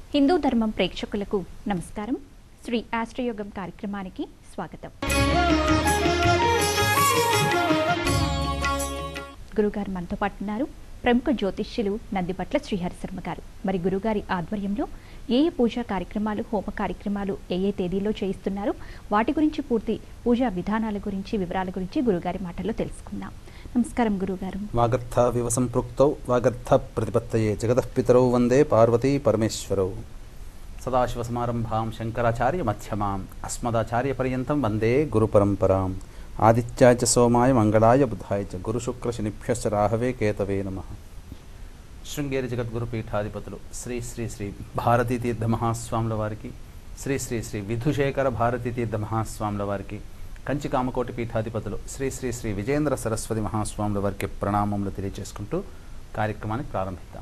హిందూ ధర్మం ప్రేక్షకులకు నమస్కారం శ్రీ ఆస్ట్రయోగం కార్యక్రమానికి స్వాగతం గురుగారు మనతో పాటు ఉన్నారు ప్రముఖ జ్యోతిష్యులు నందిపట్ల శ్రీహరి శర్మ గారు మరి గురుగారి ఆధ్వర్యంలో ఏ ఏ పూజా కార్యక్రమాలు హోమ కార్యక్రమాలు ఏ ఏ తేదీలో చేయిస్తున్నారు వాటి గురించి పూర్తి పూజా విధానాల గురించి వివరాల గురించి గురుగారి మాటల్లో తెలుసుకుందాం నమస్కారం గురుగారు వాగర్థావివ సంపృక్తౌ వాగర్థ ప్రతిపత్తయే జగతఃపితరౌ వందే పార్వతీ పరమేశ్వరౌ సదాశివసమారంభాం శంకరాచార్య మధ్యమాం అస్మదాచార్యపర్యంతం వందే గురుపరంపరాం ఆదిత్యాయ చ సోమాయ మంగళాయ బుధాయ చ గురుశుక్రశనిభ్యశ్చ రాహవే కేతవే నమ శృంగేరి జగద్గురు పీఠాధిపతులు శ్రీ శ్రీ శ్రీ భారతీ తీర్థ మహాస్వాముల వారికి శ్రీ శ్రీ శ్రీ విధుశేఖర భారతీ తీర్థ మహాస్వాముల వారికి కంచి కామకోటి పీఠాధిపతులు శ్రీ శ్రీ శ్రీ విజేంద్ర సరస్వతి మహాస్వాముల వారికి ప్రణామములు తెలియజేసుకుంటూ కార్యక్రమాన్ని ప్రారంభిద్దాం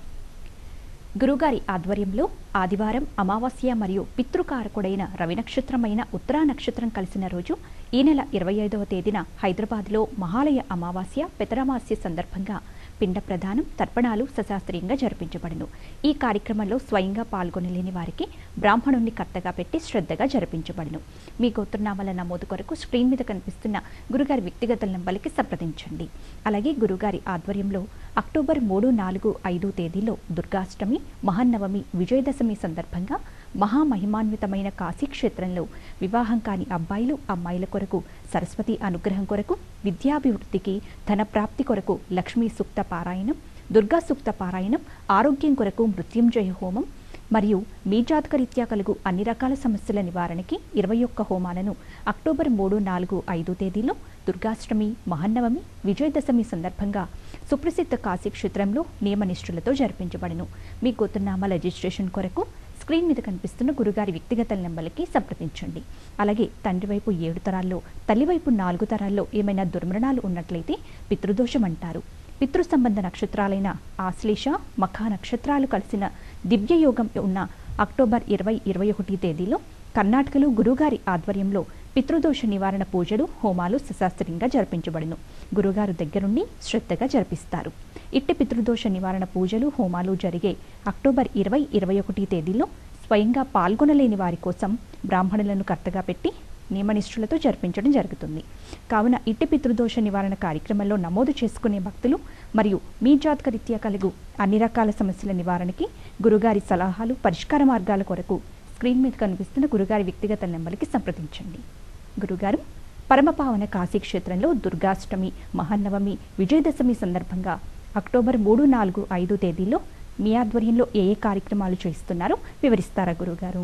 గురుగారి ఆధ్వర్యంలో ఆదివారం అమావాస్య మరియు పితృకారకుడైన రవి నక్షత్రమైన ఉత్తరా నక్షత్రం కలిసిన రోజు ఈ నెల ఇరవై ఐదవ తేదీన హైదరాబాద్లో మహాలయ అమావాస్య పితరమాస్య సందర్భంగా పిండ ప్రదానం తర్పణాలు సశాస్త్రీయంగా జరిపించబడును ఈ కార్యక్రమంలో స్వయంగా పాల్గొనలేని వారికి బ్రాహ్మణుణ్ణి కర్తగా పెట్టి శ్రద్ధగా జరిపించబడును మీ గోత్రనామాల నమోదు కొరకు స్క్రీన్ మీద కనిపిస్తున్న గురుగారి వ్యక్తిగత నంబర్కి సంప్రదించండి అలాగే గురుగారి ఆధ్వర్యంలో అక్టోబర్ మూడు నాలుగు ఐదు తేదీలో దుర్గాష్టమి మహానవమి విజయదశమి సందర్భంగా మహామహిమాన్వితమైన కాశీక్షేత్రంలో వివాహం కాని అబ్బాయిలు అమ్మాయిల కొరకు సరస్వతి అనుగ్రహం కొరకు విద్యాభివృద్ధికి ధనప్రాప్తి కొరకు లక్ష్మీ సూక్త పారాయణం దుర్గా సూక్త పారాయణం ఆరోగ్యం కొరకు మృత్యుంజయ హోమం మరియు మీ జాతకరీత్యా కలుగు అన్ని రకాల సమస్యల నివారణకి ఇరవై ఒక్క హోమాలను అక్టోబర్ మూడు నాలుగు ఐదు తేదీలో దుర్గాష్టమి మహన్నవమి విజయదశమి సందర్భంగా సుప్రసిద్ధ కాశీ క్షేత్రంలో నియమనిష్ఠులతో జరిపించబడను మీ గోత్రనామా రిజిస్ట్రేషన్ కొరకు స్క్రీన్ మీద కనిపిస్తున్న గురుగారి వ్యక్తిగత నెంబర్లకి సంప్రదించండి అలాగే తండ్రి వైపు ఏడు తరాల్లో తల్లివైపు నాలుగు తరాల్లో ఏమైనా దుర్మరణాలు ఉన్నట్లయితే పితృదోషం అంటారు పితృ సంబంధ నక్షత్రాలైన ఆశ్లేష మఖా నక్షత్రాలు కలిసిన దివ్యయోగం ఉన్న అక్టోబర్ ఇరవై ఇరవై ఒకటి తేదీలో కర్ణాటకలో గురుగారి ఆధ్వర్యంలో పితృదోష నివారణ పూజలు హోమాలు సుశాస్త్రీయంగా జరిపించబడును గురుగారు దగ్గరుండి శ్రద్ధగా జరిపిస్తారు ఇట్టి పితృదోష నివారణ పూజలు హోమాలు జరిగే అక్టోబర్ ఇరవై ఇరవై ఒకటి తేదీలో స్వయంగా పాల్గొనలేని వారి కోసం బ్రాహ్మణులను కర్తగా పెట్టి నియమనిష్ఠులతో జరిపించడం జరుగుతుంది కావున ఇట్టి పితృదోష నివారణ కార్యక్రమంలో నమోదు చేసుకునే భక్తులు మరియు మీ జాతక రీత్యా కలుగు అన్ని రకాల సమస్యల నివారణకి గురుగారి సలహాలు పరిష్కార మార్గాల కొరకు స్క్రీన్ మీద కనిపిస్తున్న గురుగారి వ్యక్తిగత నెంబర్కి సంప్రదించండి గురుగారు పరమపావన కాశీ క్షేత్రంలో దుర్గాష్టమి మహానవమి విజయదశమి సందర్భంగా అక్టోబర్ మూడు నాలుగు ఐదు తేదీలో మీ ఆధ్వర్యంలో ఏ ఏ కార్యక్రమాలు చేస్తున్నారో వివరిస్తారా గురుగారు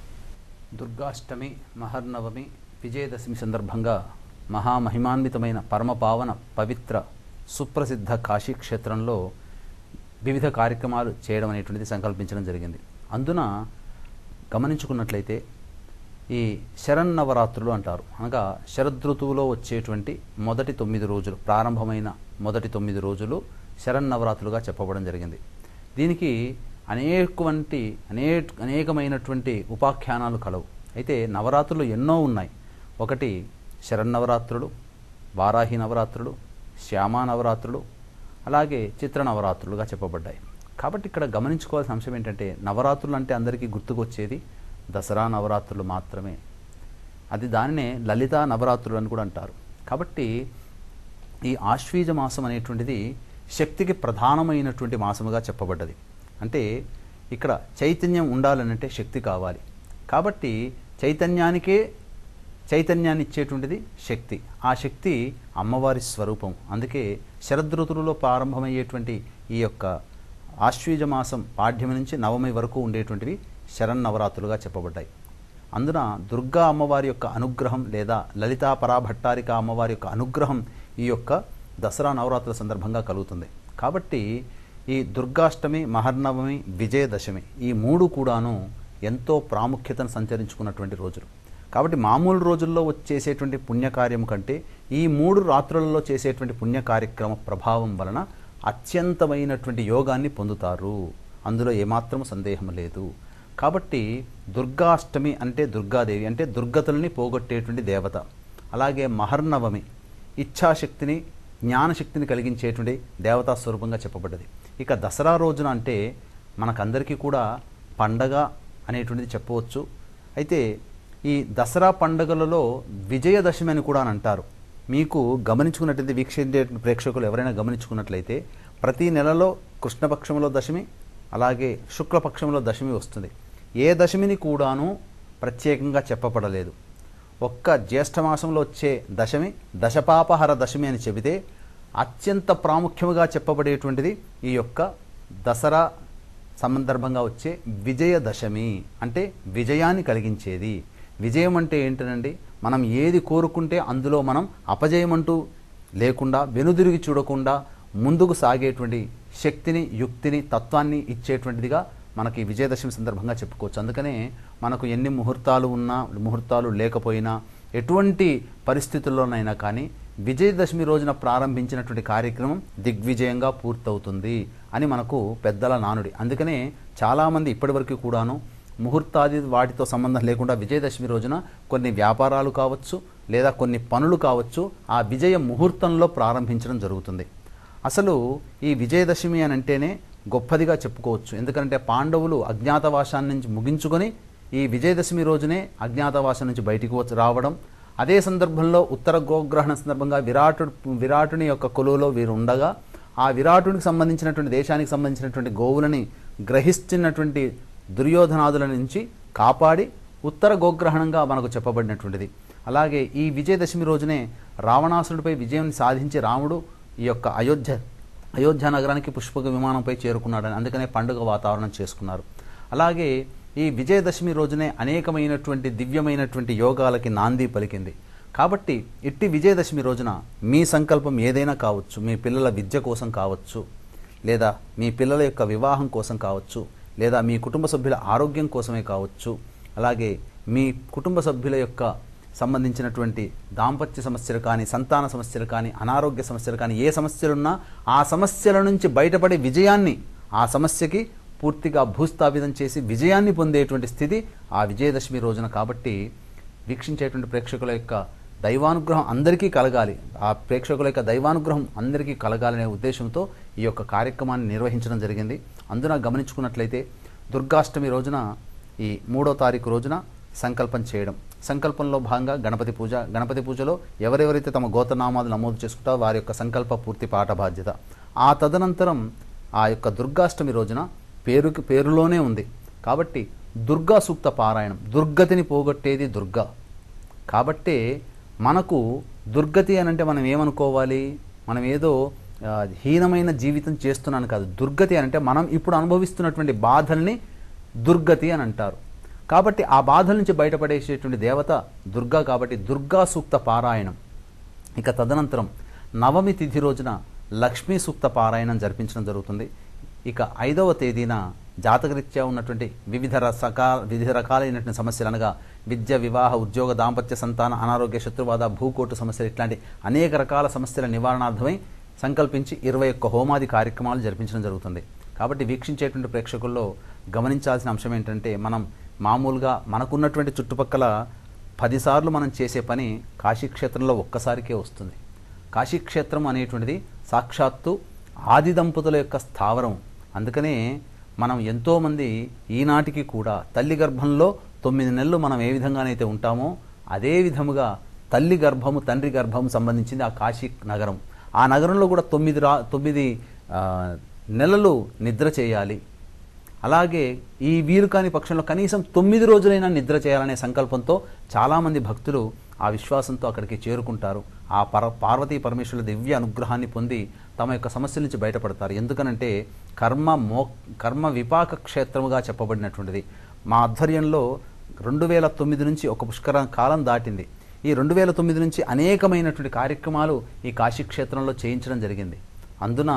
దుర్గాష్టమి మహర్నవమి విజయదశమి సందర్భంగా మహామహిమాన్వితమైన పరమపావన పవిత్ర సుప్రసిద్ధ కాశీ క్షేత్రంలో వివిధ కార్యక్రమాలు చేయడం అనేటువంటిది సంకల్పించడం జరిగింది అందున గమనించుకున్నట్లయితే ఈ శరన్నవరాత్రులు అంటారు అనగా శరదృతువులో వచ్చేటువంటి మొదటి తొమ్మిది రోజులు ప్రారంభమైన మొదటి తొమ్మిది రోజులు శరన్నవరాత్రులుగా చెప్పబడడం జరిగింది దీనికి అనేకవంటి అనేక అనేకమైనటువంటి ఉపాఖ్యానాలు కలవు అయితే నవరాత్రులు ఎన్నో ఉన్నాయి ఒకటి శరన్నవరాత్రులు వారాహి నవరాత్రులు శ్యామా నవరాత్రులు అలాగే చిత్ర నవరాత్రులుగా చెప్పబడ్డాయి కాబట్టి ఇక్కడ గమనించుకోవాల్సిన అంశం ఏంటంటే నవరాత్రులు అంటే అందరికీ గుర్తుకొచ్చేది దసరా నవరాత్రులు మాత్రమే అది దానినే లలితా నవరాత్రులు అని కూడా అంటారు కాబట్టి ఈ ఆశ్వీజ మాసం అనేటువంటిది శక్తికి ప్రధానమైనటువంటి మాసముగా చెప్పబడ్డది అంటే ఇక్కడ చైతన్యం ఉండాలనంటే శక్తి కావాలి కాబట్టి చైతన్యానికే చైతన్యాన్ని ఇచ్చేటువంటిది శక్తి ఆ శక్తి అమ్మవారి స్వరూపం అందుకే శరదృతులలో ప్రారంభమయ్యేటువంటి ఈ యొక్క ఆశ్వీజ మాసం పాఠ్యమి నుంచి నవమి వరకు ఉండేటువంటివి శరన్నవరాత్రులుగా చెప్పబడ్డాయి అందున దుర్గా అమ్మవారి యొక్క అనుగ్రహం లేదా లలితా పరాభట్టారిక అమ్మవారి యొక్క అనుగ్రహం ఈ యొక్క దసరా నవరాత్రుల సందర్భంగా కలుగుతుంది కాబట్టి ఈ దుర్గాష్టమి మహర్నవమి విజయదశమి ఈ మూడు కూడాను ఎంతో ప్రాముఖ్యతను సంచరించుకున్నటువంటి రోజులు కాబట్టి మామూలు రోజుల్లో చేసేటువంటి పుణ్యకార్యం కంటే ఈ మూడు రాత్రులలో చేసేటువంటి పుణ్య కార్యక్రమ ప్రభావం వలన అత్యంతమైనటువంటి యోగాన్ని పొందుతారు అందులో ఏమాత్రం సందేహం లేదు కాబట్టి దుర్గాష్టమి అంటే దుర్గాదేవి అంటే దుర్గతుల్ని పోగొట్టేటువంటి దేవత అలాగే మహర్నవమి ఇచ్ఛాశక్తిని జ్ఞానశక్తిని కలిగించేటువంటి దేవతా స్వరూపంగా చెప్పబడ్డది ఇక దసరా రోజున అంటే మనకందరికీ కూడా పండగ అనేటువంటిది చెప్పవచ్చు అయితే ఈ దసరా పండుగలలో విజయదశమి అని కూడా అని అంటారు మీకు గమనించుకున్నట్లయితే వీక్షించే ప్రేక్షకులు ఎవరైనా గమనించుకున్నట్లయితే ప్రతి నెలలో కృష్ణపక్షంలో దశమి అలాగే శుక్లపక్షంలో దశమి వస్తుంది ఏ దశమిని కూడాను ప్రత్యేకంగా చెప్పబడలేదు ఒక్క జ్యేష్ఠమాసంలో వచ్చే దశమి దశపాపహర దశమి అని చెబితే అత్యంత ప్రాముఖ్యముగా చెప్పబడేటువంటిది ఈ యొక్క దసరా సందర్భంగా వచ్చే విజయదశమి అంటే విజయాన్ని కలిగించేది విజయం అంటే ఏంటనండి మనం ఏది కోరుకుంటే అందులో మనం అపజయం అంటూ లేకుండా వెనుదిరిగి చూడకుండా ముందుకు సాగేటువంటి శక్తిని యుక్తిని తత్వాన్ని ఇచ్చేటువంటిదిగా మనకి విజయదశమి సందర్భంగా చెప్పుకోవచ్చు అందుకనే మనకు ఎన్ని ముహూర్తాలు ఉన్నా ముహూర్తాలు లేకపోయినా ఎటువంటి పరిస్థితుల్లోనైనా కానీ విజయదశమి రోజున ప్రారంభించినటువంటి కార్యక్రమం దిగ్విజయంగా పూర్తవుతుంది అని మనకు పెద్దల నానుడి అందుకనే చాలామంది ఇప్పటివరకు కూడాను ముహూర్తాది వాటితో సంబంధం లేకుండా విజయదశమి రోజున కొన్ని వ్యాపారాలు కావచ్చు లేదా కొన్ని పనులు కావచ్చు ఆ విజయ ముహూర్తంలో ప్రారంభించడం జరుగుతుంది అసలు ఈ విజయదశమి అని అంటేనే గొప్పదిగా చెప్పుకోవచ్చు ఎందుకంటే పాండవులు అజ్ఞాతవాసాన్ని నుంచి ముగించుకొని ఈ విజయదశమి రోజునే అజ్ఞాతవాసం నుంచి బయటికి వచ్చి రావడం అదే సందర్భంలో ఉత్తర గోగ్రహణ సందర్భంగా విరాటుడు విరాటుని యొక్క కొలువులో వీరు ఉండగా ఆ విరాటునికి సంబంధించినటువంటి దేశానికి సంబంధించినటువంటి గోవులని గ్రహిస్తున్నటువంటి దుర్యోధనాదుల నుంచి కాపాడి ఉత్తర గోగ్రహణంగా మనకు చెప్పబడినటువంటిది అలాగే ఈ విజయదశమి రోజునే రావణాసురుడిపై విజయం సాధించి రాముడు ఈ యొక్క అయోధ్య అయోధ్య నగరానికి పుష్పక విమానంపై చేరుకున్నాడని అందుకనే పండుగ వాతావరణం చేసుకున్నారు అలాగే ఈ విజయదశమి రోజునే అనేకమైనటువంటి దివ్యమైనటువంటి యోగాలకి నాంది పలికింది కాబట్టి ఇట్టి విజయదశమి రోజున మీ సంకల్పం ఏదైనా కావచ్చు మీ పిల్లల విద్య కోసం కావచ్చు లేదా మీ పిల్లల యొక్క వివాహం కోసం కావచ్చు లేదా మీ కుటుంబ సభ్యుల ఆరోగ్యం కోసమే కావచ్చు అలాగే మీ కుటుంబ సభ్యుల యొక్క సంబంధించినటువంటి దాంపత్య సమస్యలు కానీ సంతాన సమస్యలు కానీ అనారోగ్య సమస్యలు కానీ ఏ సమస్యలున్నా ఆ సమస్యల నుంచి బయటపడే విజయాన్ని ఆ సమస్యకి పూర్తిగా భూస్థాపితం చేసి విజయాన్ని పొందేటువంటి స్థితి ఆ విజయదశమి రోజున కాబట్టి వీక్షించేటువంటి ప్రేక్షకుల యొక్క దైవానుగ్రహం అందరికీ కలగాలి ఆ ప్రేక్షకుల యొక్క దైవానుగ్రహం అందరికీ కలగాలనే ఉద్దేశంతో ఈ యొక్క కార్యక్రమాన్ని నిర్వహించడం జరిగింది అందున గమనించుకున్నట్లయితే దుర్గాష్టమి రోజున ఈ మూడో తారీఖు రోజున సంకల్పం చేయడం సంకల్పంలో భాగంగా గణపతి పూజ గణపతి పూజలో ఎవరెవరైతే తమ గోతనామాలు నమోదు చేసుకుంటారో వారి యొక్క సంకల్ప పూర్తి పాట బాధ్యత ఆ తదనంతరం ఆ యొక్క దుర్గాష్టమి రోజున పేరుకి పేరులోనే ఉంది కాబట్టి దుర్గా సూక్త పారాయణం దుర్గతిని పోగొట్టేది దుర్గా కాబట్టే మనకు దుర్గతి అని అంటే మనం ఏమనుకోవాలి మనం ఏదో ఆ, హీనమైన జీవితం చేస్తున్నాను కాదు దుర్గతి అని అంటే మనం ఇప్పుడు అనుభవిస్తున్నటువంటి బాధల్ని దుర్గతి అని అంటారు కాబట్టి ఆ బాధల నుంచి బయటపడేసేటువంటి దేవత దుర్గా కాబట్టి దుర్గా సూక్త పారాయణం ఇక తదనంతరం నవమి తిథి రోజున లక్ష్మీ సూక్త పారాయణం జరిపించడం జరుగుతుంది ఇక ఐదవ తేదీన జాతకరీత్యా ఉన్నటువంటి వివిధ రకాల వివిధ రకాలైనటువంటి సమస్యలు అనగా విద్య వివాహ ఉద్యోగ దాంపత్య సంతాన అనారోగ్య శత్రువాద భూకోటు సమస్యలు ఇట్లాంటి అనేక రకాల సమస్యల నివారణార్థమై సంకల్పించి ఇరవై ఒక్క హోమాది కార్యక్రమాలు జరిపించడం జరుగుతుంది కాబట్టి వీక్షించేటువంటి ప్రేక్షకుల్లో గమనించాల్సిన అంశం ఏంటంటే మనం మామూలుగా మనకున్నటువంటి చుట్టుపక్కల పదిసార్లు మనం చేసే పని కాశీక్షేత్రంలో ఒక్కసారికే వస్తుంది కాశీక్షేత్రం అనేటువంటిది సాక్షాత్తు ఆది దంపతుల యొక్క స్థావరం అందుకనే మనం ఎంతోమంది ఈనాటికి కూడా తల్లి గర్భంలో తొమ్మిది నెలలు మనం ఏ విధంగానైతే ఉంటామో అదే విధముగా తల్లి గర్భము తండ్రి గర్భము సంబంధించింది ఆ కాశీ నగరం ఆ నగరంలో కూడా తొమ్మిది రా తొమ్మిది ఆ, నెలలు నిద్ర చేయాలి అలాగే ఈ వీలు కాని పక్షంలో కనీసం తొమ్మిది రోజులైనా నిద్ర చేయాలనే సంకల్పంతో చాలామంది భక్తులు ఆ విశ్వాసంతో అక్కడికి చేరుకుంటారు ఆ పర పార్వతీ పరమేశ్వరుల దివ్య అనుగ్రహాన్ని పొంది తమ యొక్క సమస్యల నుంచి బయటపడతారు ఎందుకనంటే కర్మ మో కర్మ విపాక క్షేత్రముగా చెప్పబడినటువంటిది మా ఆధ్వర్యంలో రెండు వేల తొమ్మిది నుంచి ఒక పుష్కర కాలం దాటింది ఈ రెండు వేల తొమ్మిది నుంచి అనేకమైనటువంటి కార్యక్రమాలు ఈ కాశీక్షేత్రంలో చేయించడం జరిగింది అందున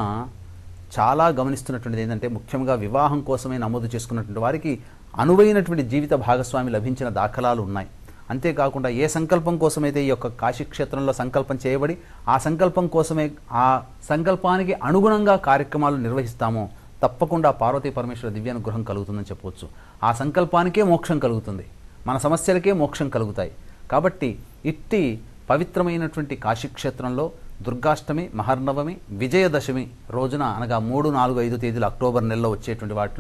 చాలా గమనిస్తున్నటువంటిది ఏంటంటే ముఖ్యంగా వివాహం కోసమే నమోదు చేసుకున్నటువంటి వారికి అనువైనటువంటి జీవిత భాగస్వామి లభించిన దాఖలాలు ఉన్నాయి అంతేకాకుండా ఏ సంకల్పం కోసమైతే ఈ యొక్క కాశీక్షేత్రంలో సంకల్పం చేయబడి ఆ సంకల్పం కోసమే ఆ సంకల్పానికి అనుగుణంగా కార్యక్రమాలు నిర్వహిస్తామో తప్పకుండా పార్వతీ పరమేశ్వర దివ్యానుగ్రహం కలుగుతుందని చెప్పవచ్చు ఆ సంకల్పానికే మోక్షం కలుగుతుంది మన సమస్యలకే మోక్షం కలుగుతాయి కాబట్టి ఇట్టి పవిత్రమైనటువంటి కాశీక్షేత్రంలో దుర్గాష్టమి మహర్నవమి విజయదశమి రోజున అనగా మూడు నాలుగు ఐదు తేదీలు అక్టోబర్ నెలలో వచ్చేటువంటి వాటిలో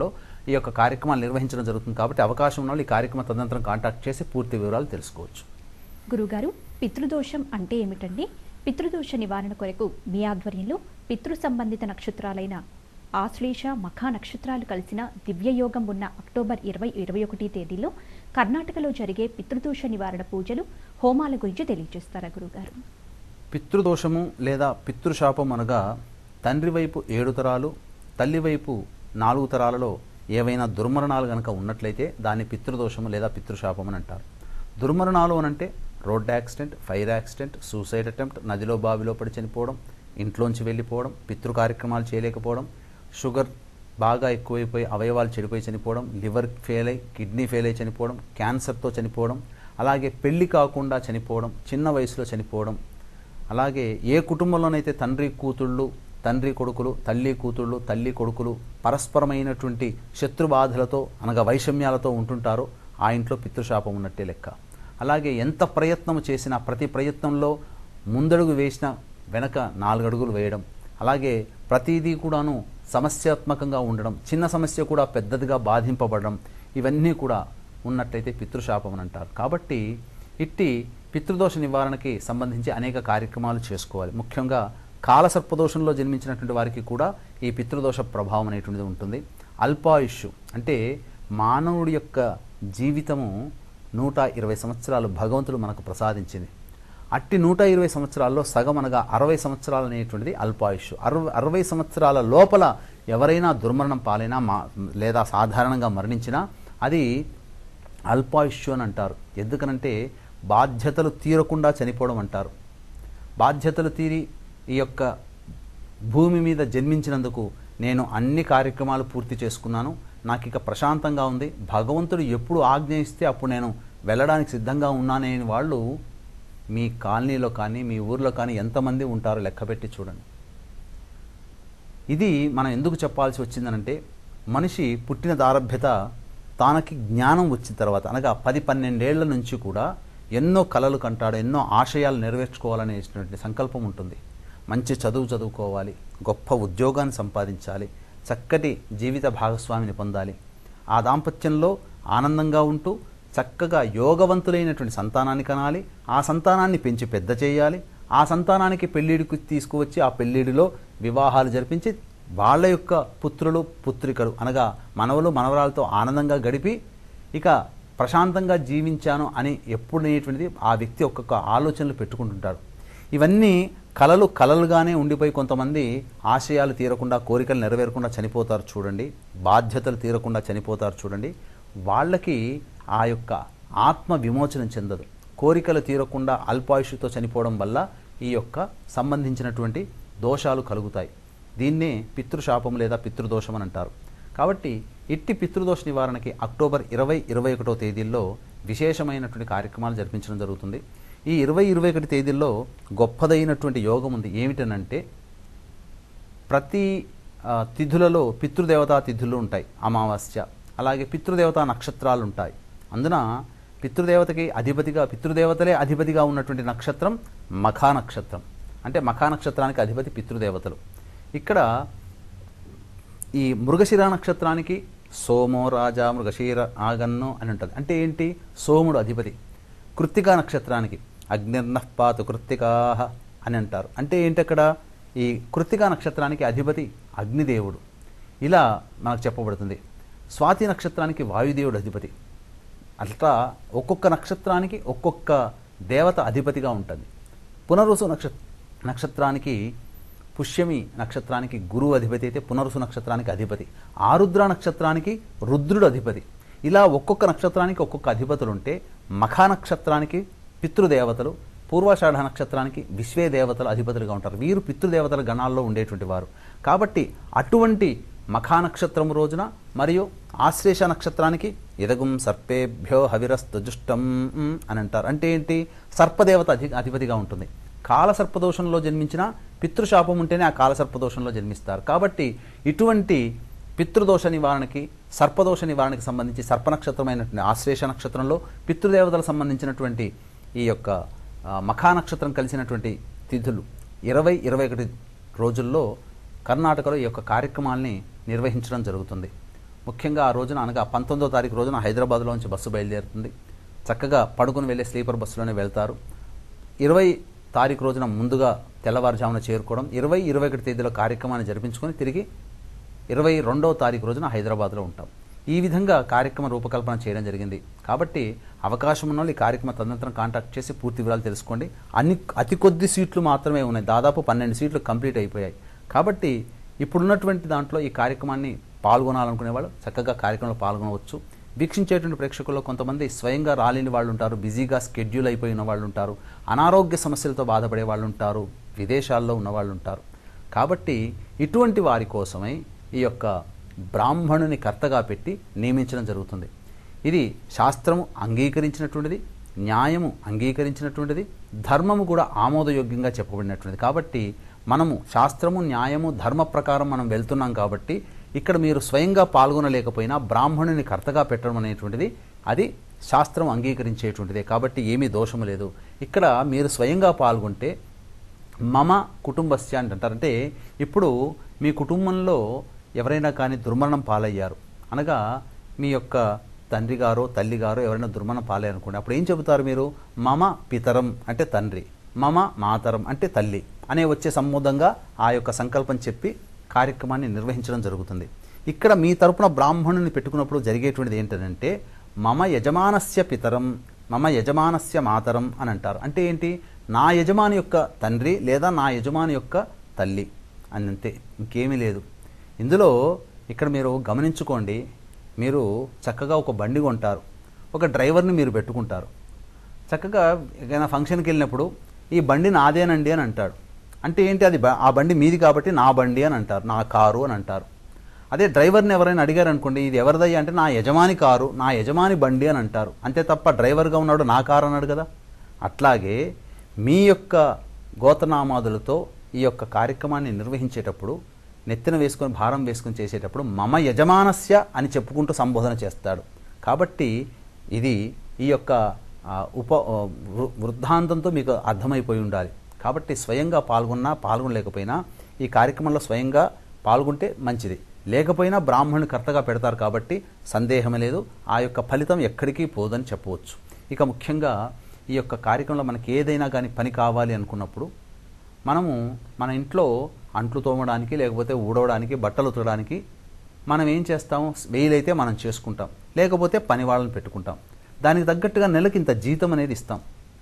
ఈ యొక్క కార్యక్రమాలు నిర్వహించడం జరుగుతుంది కాబట్టి అవకాశం ఉన్న వాళ్ళు ఈ కార్యక్రమ తదనంతరం కాంటాక్ట్ చేసి పూర్తి వివరాలు తెలుసుకోవచ్చు గురుగారు పితృదోషం అంటే ఏమిటండి పితృదోష నివారణ కొరకు మీ ఆధ్వర్యంలో పితృ సంబంధిత నక్షత్రాలైన ఆశ్లేష మఖా నక్షత్రాలు కలిసిన దివ్యయోగం ఉన్న అక్టోబర్ ఇరవై ఇరవై ఒకటి తేదీలో కర్ణాటకలో జరిగే పితృదోష నివారణ పూజలు హోమాల గురించి తెలియజేస్తారా గురుగారు పితృదోషము లేదా పితృశాపం అనగా తండ్రి వైపు ఏడు తరాలు తల్లి వైపు నాలుగు తరాలలో ఏవైనా దుర్మరణాలు గనక ఉన్నట్లయితే దాన్ని పితృదోషము లేదా పితృశాపం అని అంటారు దుర్మరణాలు అని అంటే road accident fire accident suicide attempt నదిలో బావిలో పడి చనిపోవడం ఇంట్లోంచి వెళ్ళిపోవడం పితృ కార్యక్రమాలు చేయలేకపోవడం షుగర్ బాగా ఎక్కువైపోయి అవయవాలు చెడిపోయి చనిపోవడం లివర్ ఫెయిల్ అయి కిడ్నీ ఫెయిల్ అయి చనిపోవడం క్యాన్సర్తో చనిపోవడం అలాగే పెళ్లి కాకుండా చనిపోవడం చిన్న వయసులో చనిపోవడం అలాగే ఏ కుటుంబంలోనైతే తండ్రి కూతుళ్ళు తండ్రి కొడుకులు తల్లి కూతుళ్ళు తల్లి కొడుకులు పరస్పరమైనటువంటి శత్రుబాధలతో అనగా వైషమ్యాలతో ఉంటుంటారో ఆ ఇంట్లో పితృశాపం ఉన్నట్టే లెక్క అలాగే ఎంత ప్రయత్నం చేసినా ప్రతి ప్రయత్నంలో ముందడుగు వేసిన వెనక నాలుగడుగులు వేయడం అలాగే ప్రతిదీ కూడాను సమస్యాత్మకంగా ఉండడం చిన్న సమస్య కూడా పెద్దదిగా బాధింపబడడం ఇవన్నీ కూడా ఉన్నట్టయితే పితృశాపం అని అంటారు కాబట్టి ఇట్టి పితృదోష నివారణకి సంబంధించి అనేక కార్యక్రమాలు చేసుకోవాలి ముఖ్యంగా కాలసర్పదోషంలో జన్మించినటువంటి వారికి కూడా ఈ పితృదోష ప్రభావం అనేటువంటిది ఉంటుంది అల్పాయుష్యు అంటే మానవుడి యొక్క జీవితము నూట ఇరవై సంవత్సరాలు భగవంతుడు మనకు ప్రసాదించింది అట్టి నూట ఇరవై సంవత్సరాల్లో సగం అనగా అరవై సంవత్సరాలు అనేటువంటిది అల్పాయుష్ అరవై అరవై సంవత్సరాల లోపల ఎవరైనా దుర్మరణం పాలైనా మా లేదా సాధారణంగా మరణించినా అది అల్పాయుష్యు అని అంటారు ఎందుకనంటే బాధ్యతలు తీరకుండా చనిపోవడం అంటారు బాధ్యతలు తీరి ఈ యొక్క భూమి మీద జన్మించినందుకు నేను అన్ని కార్యక్రమాలు పూర్తి చేసుకున్నాను నాకు ఇక ప్రశాంతంగా ఉంది భగవంతుడు ఎప్పుడు ఆజ్ఞ ఇస్తే అప్పుడు నేను వెళ్ళడానికి సిద్ధంగా ఉన్నానే అని వాళ్ళు మీ కాలనీలో కానీ మీ ఊర్లో కానీ ఎంతమంది ఉంటారో లెక్కపెట్టి చూడండి ఇది మనం ఎందుకు చెప్పాల్సి వచ్చిందనంటే మనిషి పుట్టిన దారభ్యత తనకి జ్ఞానం వచ్చిన తర్వాత అనగా పది పన్నెండేళ్ల నుంచి కూడా ఎన్నో కలలు కంటాడు ఎన్నో ఆశయాలు నెరవేర్చుకోవాలనేటువంటి సంకల్పం ఉంటుంది మంచి చదువు చదువుకోవాలి గొప్ప ఉద్యోగాన్ని సంపాదించాలి చక్కటి జీవిత భాగస్వామిని పొందాలి ఆ దాంపత్యంలో ఆనందంగా ఉంటూ చక్కగా యోగవంతులైనటువంటి సంతానాన్ని కనాలి ఆ సంతానాన్ని పెంచి పెద్ద చేయాలి ఆ సంతానానికి పెళ్ళిడికి తీసుకువచ్చి ఆ పెళ్ళిడిలో వివాహాలు జరిపించి వాళ్ళ యొక్క పుత్రులు పుత్రికలు అనగా మనవలు మనవరాలతో ఆనందంగా గడిపి ఇక ప్రశాంతంగా జీవించాను అని ఎప్పుడు అనేటువంటిది ఆ వ్యక్తి ఒక్కొక్క ఆలోచనలు పెట్టుకుంటుంటాడు ఇవన్నీ కలలు కలలుగానే ఉండిపోయి కొంతమంది ఆశయాలు తీరకుండా కోరికలు నెరవేరకుండా చనిపోతారు చూడండి బాధ్యతలు తీరకుండా చనిపోతారు చూడండి వాళ్ళకి ఆ యొక్క ఆత్మ విమోచనం చెందదు కోరికలు తీరకుండా అల్పాయుషుతో చనిపోవడం వల్ల ఈ యొక్క సంబంధించినటువంటి దోషాలు కలుగుతాయి దీన్నే పితృశాపం లేదా పితృదోషం అని అంటారు కాబట్టి ఇట్టి పితృదోష నివారణకి అక్టోబర్ ఇరవై ఇరవై ఒకటో తేదీల్లో విశేషమైనటువంటి కార్యక్రమాలు జరిపించడం జరుగుతుంది ఈ ఇరవై ఇరవై ఒకటి తేదీల్లో గొప్పదైనటువంటి యోగం ఉంది ఏమిటనంటే ప్రతి ఆ, తిథులలో పితృదేవతా తిథులు ఉంటాయి అమావాస్య అలాగే పితృదేవతా నక్షత్రాలు ఉంటాయి అందున పితృదేవతకి అధిపతిగా పితృదేవతలే అధిపతిగా ఉన్నటువంటి నక్షత్రం మఖా నక్షత్రం అంటే మఖా నక్షత్రానికి అధిపతి పితృదేవతలు ఇక్కడ ఈ మృగశిర నక్షత్రానికి సోమో రాజా మృగశీర ఆగన్నో అని ఉంటుంది అంటే ఏంటి సోముడు అధిపతి కృత్తికా నక్షత్రానికి అగ్నిర్నఃపాతు కృత్తికాహ అని అంటారు అంటే ఏంటి అక్కడ ఈ కృత్తికా నక్షత్రానికి అధిపతి అగ్నిదేవుడు ఇలా మనకు చెప్పబడుతుంది స్వాతి నక్షత్రానికి వాయుదేవుడు అధిపతి అట్లా ఒక్కొక్క నక్షత్రానికి ఒక్కొక్క దేవత అధిపతిగా ఉంటుంది పునరుసు నక్ష నక్షత్రానికి పుష్యమి నక్షత్రానికి గురువు అధిపతి అయితే పునరుసు నక్షత్రానికి అధిపతి ఆరుద్ర నక్షత్రానికి రుద్రుడు అధిపతి ఇలా ఒక్కొక్క నక్షత్రానికి ఒక్కొక్క అధిపతులు ఉంటే మఖా నక్షత్రానికి పితృదేవతలు పూర్వాషాఢ నక్షత్రానికి విశ్వే దేవతలు అధిపతులుగా ఉంటారు వీరు పితృదేవతల గణాల్లో ఉండేటువంటి వారు కాబట్టి అటువంటి మఖా నక్షత్రం రోజున మరియు ఆశ్లేష నక్షత్రానికి ఇదగుం సర్పేభ్యో హవిరస్తుజుష్టం అని అంటారు అంటే ఏంటి సర్పదేవత అధి అధిపతిగా ఉంటుంది కాలసర్పదోషంలో జన్మించిన పితృశాపం ఉంటేనే ఆ కాలసర్పదోషంలో జన్మిస్తారు కాబట్టి ఇటువంటి పితృదోష నివారణకి సర్పదోష నివారణకి సంబంధించి సర్పనక్షత్రమైనటువంటి ఆశ్లేష నక్షత్రంలో పితృదేవతలకు సంబంధించినటువంటి ఈ యొక్క ఆ, మఖా నక్షత్రం కలిసినటువంటి తిథులు ఇరవై ఇరవై ఒకటి రోజుల్లో కర్ణాటకలో ఈ యొక్క కార్యక్రమాల్ని నిర్వహించడం జరుగుతుంది ముఖ్యంగా ఆ రోజున అనగా పంతొమ్మిదో తారీఖు రోజున హైదరాబాద్లోంచి బస్సు బయలుదేరుతుంది చక్కగా పడుకుని వెళ్ళే స్లీపర్ బస్సులోనే వెళ్తారు ఇరవై తారీఖు రోజున ముందుగా తెల్లవారుజామున చేరుకోవడం ఇరవై ఇరవై ఒకటి తేదీలో కార్యక్రమాన్ని జరిపించుకొని తిరిగి ఇరవై రెండవ తారీఖు రోజున హైదరాబాద్లో ఉంటాం ఈ విధంగా కార్యక్రమ రూపకల్పన చేయడం జరిగింది కాబట్టి అవకాశం ఉన్న వాళ్ళు ఈ కార్యక్రమ తదనంతరం కాంటాక్ట్ చేసి పూర్తి వివరాలు తెలుసుకోండి అన్ని అతి కొద్ది సీట్లు మాత్రమే ఉన్నాయి దాదాపు పన్నెండు సీట్లు కంప్లీట్ అయిపోయాయి కాబట్టి ఇప్పుడున్నటువంటి దాంట్లో ఈ కార్యక్రమాన్ని పాల్గొనాలనుకునే వాళ్ళు చక్కగా కార్యక్రమంలో పాల్గొనవచ్చు వీక్షించేటువంటి ప్రేక్షకుల్లో కొంతమంది స్వయంగా రాలేని వాళ్ళు ఉంటారు బిజీగా స్కెడ్యూల్ అయిపోయిన వాళ్ళు ఉంటారు అనారోగ్య సమస్యలతో బాధపడే వాళ్ళు ఉంటారు విదేశాల్లో ఉన్న వాళ్ళు ఉంటారు కాబట్టి ఇటువంటి వారి కోసమై ఈ యొక్క బ్రాహ్మణుని కర్తగా పెట్టి నియమించడం జరుగుతుంది ఇది శాస్త్రము అంగీకరించినటువంటిది న్యాయము అంగీకరించినటువంటిది ధర్మము కూడా ఆమోదయోగ్యంగా చెప్పబడినటువంటిది కాబట్టి మనము శాస్త్రము న్యాయము ధర్మ ప్రకారం మనం వెళ్తున్నాం కాబట్టి ఇక్కడ మీరు స్వయంగా పాల్గొనలేకపోయినా బ్రాహ్మణుని కర్తగా పెట్టడం అనేటువంటిది అది శాస్త్రం అంగీకరించేటువంటిదే కాబట్టి ఏమీ దోషము లేదు ఇక్కడ మీరు స్వయంగా పాల్గొంటే మమ కుటుంబస్య అని అంటారంటే ఇప్పుడు మీ కుటుంబంలో ఎవరైనా కానీ దుర్మరణం పాలయ్యారు అనగా మీ యొక్క తండ్రి గారో తల్లి గారో ఎవరైనా దుర్మరణం పాలయ్యారు అనుకోండి అప్పుడు ఏం చెబుతారు మీరు మమ పితరం అంటే తండ్రి మమ మాతరం అంటే తల్లి అనే వచ్చే సంబోధంగా ఆ యొక్క సంకల్పం చెప్పి కార్యక్రమాన్ని నిర్వహించడం జరుగుతుంది ఇక్కడ మీ తరపున బ్రాహ్మణుని పెట్టుకున్నప్పుడు జరిగేటువంటిది ఏంటంటే మమ యజమానస్య పితరం మమ యజమానస్య మాతరం అని అంటారు అంటే ఏంటి నా యజమాని యొక్క తండ్రి లేదా నా యజమాని యొక్క తల్లి అని అంతే ఇంకేమీ లేదు ఇందులో ఇక్కడ మీరు గమనించుకోండి మీరు చక్కగా ఒక బండి కొంటారు ఒక డ్రైవర్ని మీరు పెట్టుకుంటారు చక్కగా ఏదైనా ఫంక్షన్కి వెళ్ళినప్పుడు ఈ బండి నాదేనండి అని అంటాడు అంటే ఏంటి అది బ- ఆ బండి మీది కాబట్టి నా బండి అని అంటారు నా కారు అని అంటారు అదే డ్రైవర్ని ఎవరైనా అడిగారు అనుకోండి ఇది ఎవరిదయ్యా అంటే నా యజమాని కారు నా యజమాని బండి అని అంటారు అంతే తప్ప డ్రైవర్గా ఉన్నాడు నా కారు అన్నాడు కదా అట్లాగే మీ యొక్క గోతనామాదులతో ఈ యొక్క కార్యక్రమాన్ని నిర్వహించేటప్పుడు నెత్తిన వేసుకొని భారం వేసుకొని చేసేటప్పుడు మమ యజమానస్య అని చెప్పుకుంటూ సంబోధన చేస్తాడు కాబట్టి ఇది ఈ యొక్క ఆ, ఉప ఆ, వృ- వృద్ధాంతంతో మీకు అర్థమైపోయి ఉండాలి కాబట్టి స్వయంగా పాల్గొన్నా పాల్గొనలేకపోయినా ఈ కార్యక్రమంలో స్వయంగా పాల్గొంటే మంచిది లేకపోయినా బ్రాహ్మణుని కర్తగా పెడతారు కాబట్టి సందేహమే లేదు ఆ యొక్క ఫలితం ఎక్కడికి పోదని చెప్పవచ్చు ఇక ముఖ్యంగా ఈ యొక్క కార్యక్రమంలో మనకి ఏదైనా కానీ పని కావాలి అనుకున్నప్పుడు మనము మన ఇంట్లో అంట్లు తోమడానికి లేకపోతే ఊడవడానికి బట్టలు ఉతకడానికి మనం ఏం చేస్తాం వెయిలైతే మనం చేసుకుంటాం లేకపోతే పని వాళ్ళని పెట్టుకుంటాం దానికి తగ్గట్టుగా నెలకి ఇంత జీతం అనేది ఇస్తాం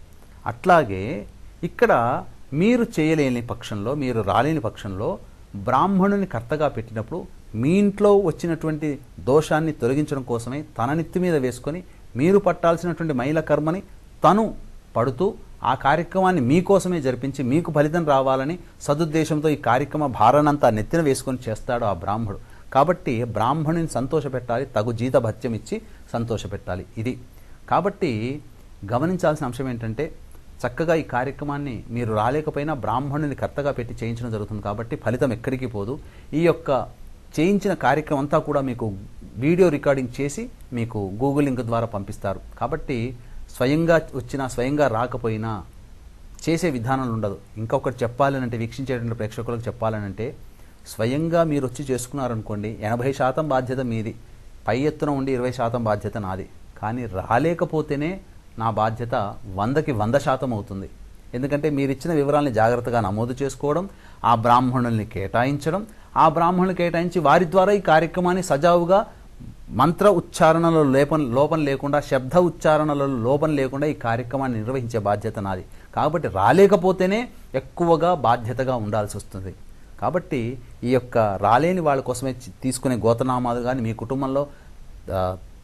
అట్లాగే ఇక్కడ మీరు చేయలేని పక్షంలో మీరు రాలేని పక్షంలో బ్రాహ్మణుని కర్తగా పెట్టినప్పుడు మీ ఇంట్లో వచ్చినటువంటి దోషాన్ని తొలగించడం కోసమే తన నెత్తి మీద వేసుకొని మీరు పట్టాల్సినటువంటి మైల కర్మని తను పడుతూ ఆ కార్యక్రమాన్ని మీకోసమే జరిపించి మీకు ఫలితం రావాలని సదుద్దేశంతో ఈ కార్యక్రమ భారానంతా నెత్తిన వేసుకొని చేస్తాడు ఆ బ్రాహ్మడు కాబట్టి బ్రాహ్మణుని సంతోషపెట్టాలి తగు జీత భత్యం ఇచ్చి సంతోషపెట్టాలి ఇది కాబట్టి గమనించాల్సిన అంశం ఏంటంటే చక్కగా ఈ కార్యక్రమాన్ని మీరు రాలేకపోయినా బ్రాహ్మణుని కర్తగా పెట్టి చేయించడం జరుగుతుంది కాబట్టి ఫలితం ఎక్కడికి పోదు ఈ యొక్క చేయించిన కార్యక్రమం అంతా కూడా మీకు వీడియో రికార్డింగ్ చేసి మీకు గూగుల్ లింక్ ద్వారా పంపిస్తారు కాబట్టి స్వయంగా వచ్చినా స్వయంగా రాకపోయినా చేసే విధానాలు ఉండదు ఇంకొకటి చెప్పాలనంటే వీక్షించేటువంటి ప్రేక్షకులకు చెప్పాలనంటే స్వయంగా మీరు వచ్చి చేసుకున్నారనుకోండి ఎనభై శాతం బాధ్యత మీది పై ఎత్తున ఉండి ఇరవై శాతం బాధ్యత నాది కానీ రాలేకపోతేనే నా బాధ్యత వందకి వంద శాతం అవుతుంది ఎందుకంటే మీరు ఇచ్చిన వివరాల్ని జాగ్రత్తగా నమోదు చేసుకోవడం ఆ బ్రాహ్మణుల్ని కేటాయించడం ఆ బ్రాహ్మణులు కేటాయించి వారి ద్వారా ఈ కార్యక్రమాన్ని సజావుగా మంత్ర ఉచ్చారణలో లేపం లోపం లేకుండా శబ్ద ఉచ్చారణలో లోపం లేకుండా ఈ కార్యక్రమాన్ని నిర్వహించే బాధ్యత నాది కాబట్టి రాలేకపోతేనే ఎక్కువగా బాధ్యతగా ఉండాల్సి వస్తుంది కాబట్టి ఈ యొక్క రాలేని వాళ్ళ కోసమే చి- తీసుకునే గోతనామాలు కానీ మీ కుటుంబంలో ఆ,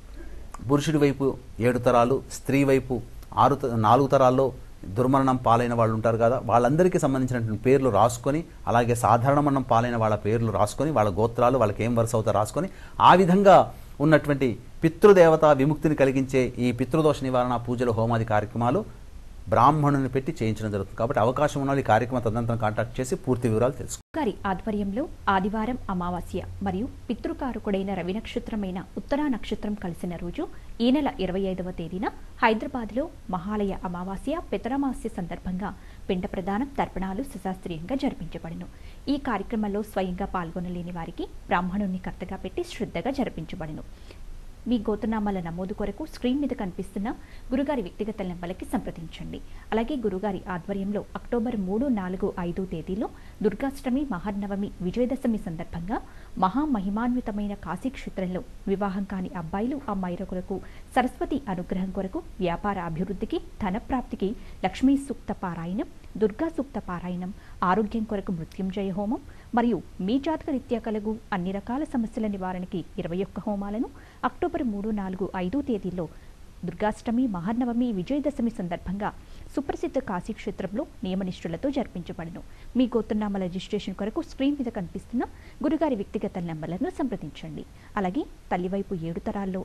పురుషుడి వైపు ఏడు తరాలు స్త్రీ వైపు ఆరు త- నాలుగు తరాల్లో దుర్మరణం పాలైన వాళ్ళు ఉంటారు కదా వాళ్ళందరికీ సంబంధించినటువంటి పేర్లు రాసుకొని అలాగే సాధారణ మరణం పాలైన వాళ్ళ పేర్లు రాసుకొని వాళ్ళ గోత్రాలు వాళ్ళకి ఏం వరుస అవుతారో రాసుకొని ఆ విధంగా ఉన్నటువంటి పితృదేవత విముక్తిని కలిగించే ఈ పితృదోష నివారణ పూజలు హోమాది కార్యక్రమాలు బ్రాహ్మణుని పెట్టి చేయించడం జరుగుతుంది కాబట్టి అవకాశం ఉన్న వాళ్ళు ఈ కార్యక్రమం తదనంతరం కాంటాక్ట్ చేసి పూర్తి వివరాలు తెలుసుకో గారి ఆధ్వర్యంలో ఆదివారం అమావాస్య మరియు పితృకారకుడైన రవి నక్షత్రమైన ఉత్తరా నక్షత్రం కలిసిన రోజు ఈ నెల ఇరవై ఐదవ తేదీన హైదరాబాద్లో మహాలయ అమావాస్య పితరమాస్య సందర్భంగా పిండ ప్రదానం తర్పణాలు సుశాస్త్రీయంగా జరిపించబడును ఈ కార్యక్రమంలో స్వయంగా పాల్గొనలేని వారికి బ్రాహ్మణుణ్ణి కర్తగా పెట్టి శ్రద్ధగా జరిపించబడును మీ గోతనామాల నమోదు కొరకు స్క్రీన్ మీద కనిపిస్తున్న గురుగారి వ్యక్తిగత నెంబర్లకి సంప్రదించండి అలాగే గురుగారి ఆధ్వర్యంలో అక్టోబర్ మూడు నాలుగు ఐదు తేదీలో దుర్గాష్టమి మహర్నవమి విజయదశమి సందర్భంగా మహామహిమాన్వితమైన కాశీ క్షేత్రంలో వివాహం కాని అబ్బాయిలు అమ్మాయిల కొరకు సరస్వతి అనుగ్రహం కొరకు వ్యాపార అభివృద్ధికి ధనప్రాప్తికి లక్ష్మీ సూక్త పారాయణం దుర్గా సూక్త పారాయణం ఆరోగ్యం కొరకు మృత్యుంజయ హోమం మరియు మీ జాతక రీత్యా కలుగు అన్ని రకాల సమస్యల నివారణకి ఇరవై ఒక్క హోమాలను అక్టోబర్ మూడు నాలుగు ఐదు తేదీల్లో దుర్గాష్టమి మహానవమి విజయదశమి సందర్భంగా సుప్రసిద్ధ కాశీ క్షేత్రంలో నియమనిష్ఠులతో జరిపించబడను మీ గోత్రనామాల రిజిస్ట్రేషన్ కొరకు స్క్రీన్ మీద కనిపిస్తున్న గురుగారి వ్యక్తిగత నెంబర్లను సంప్రదించండి అలాగే తల్లివైపు ఏడు తరాల్లో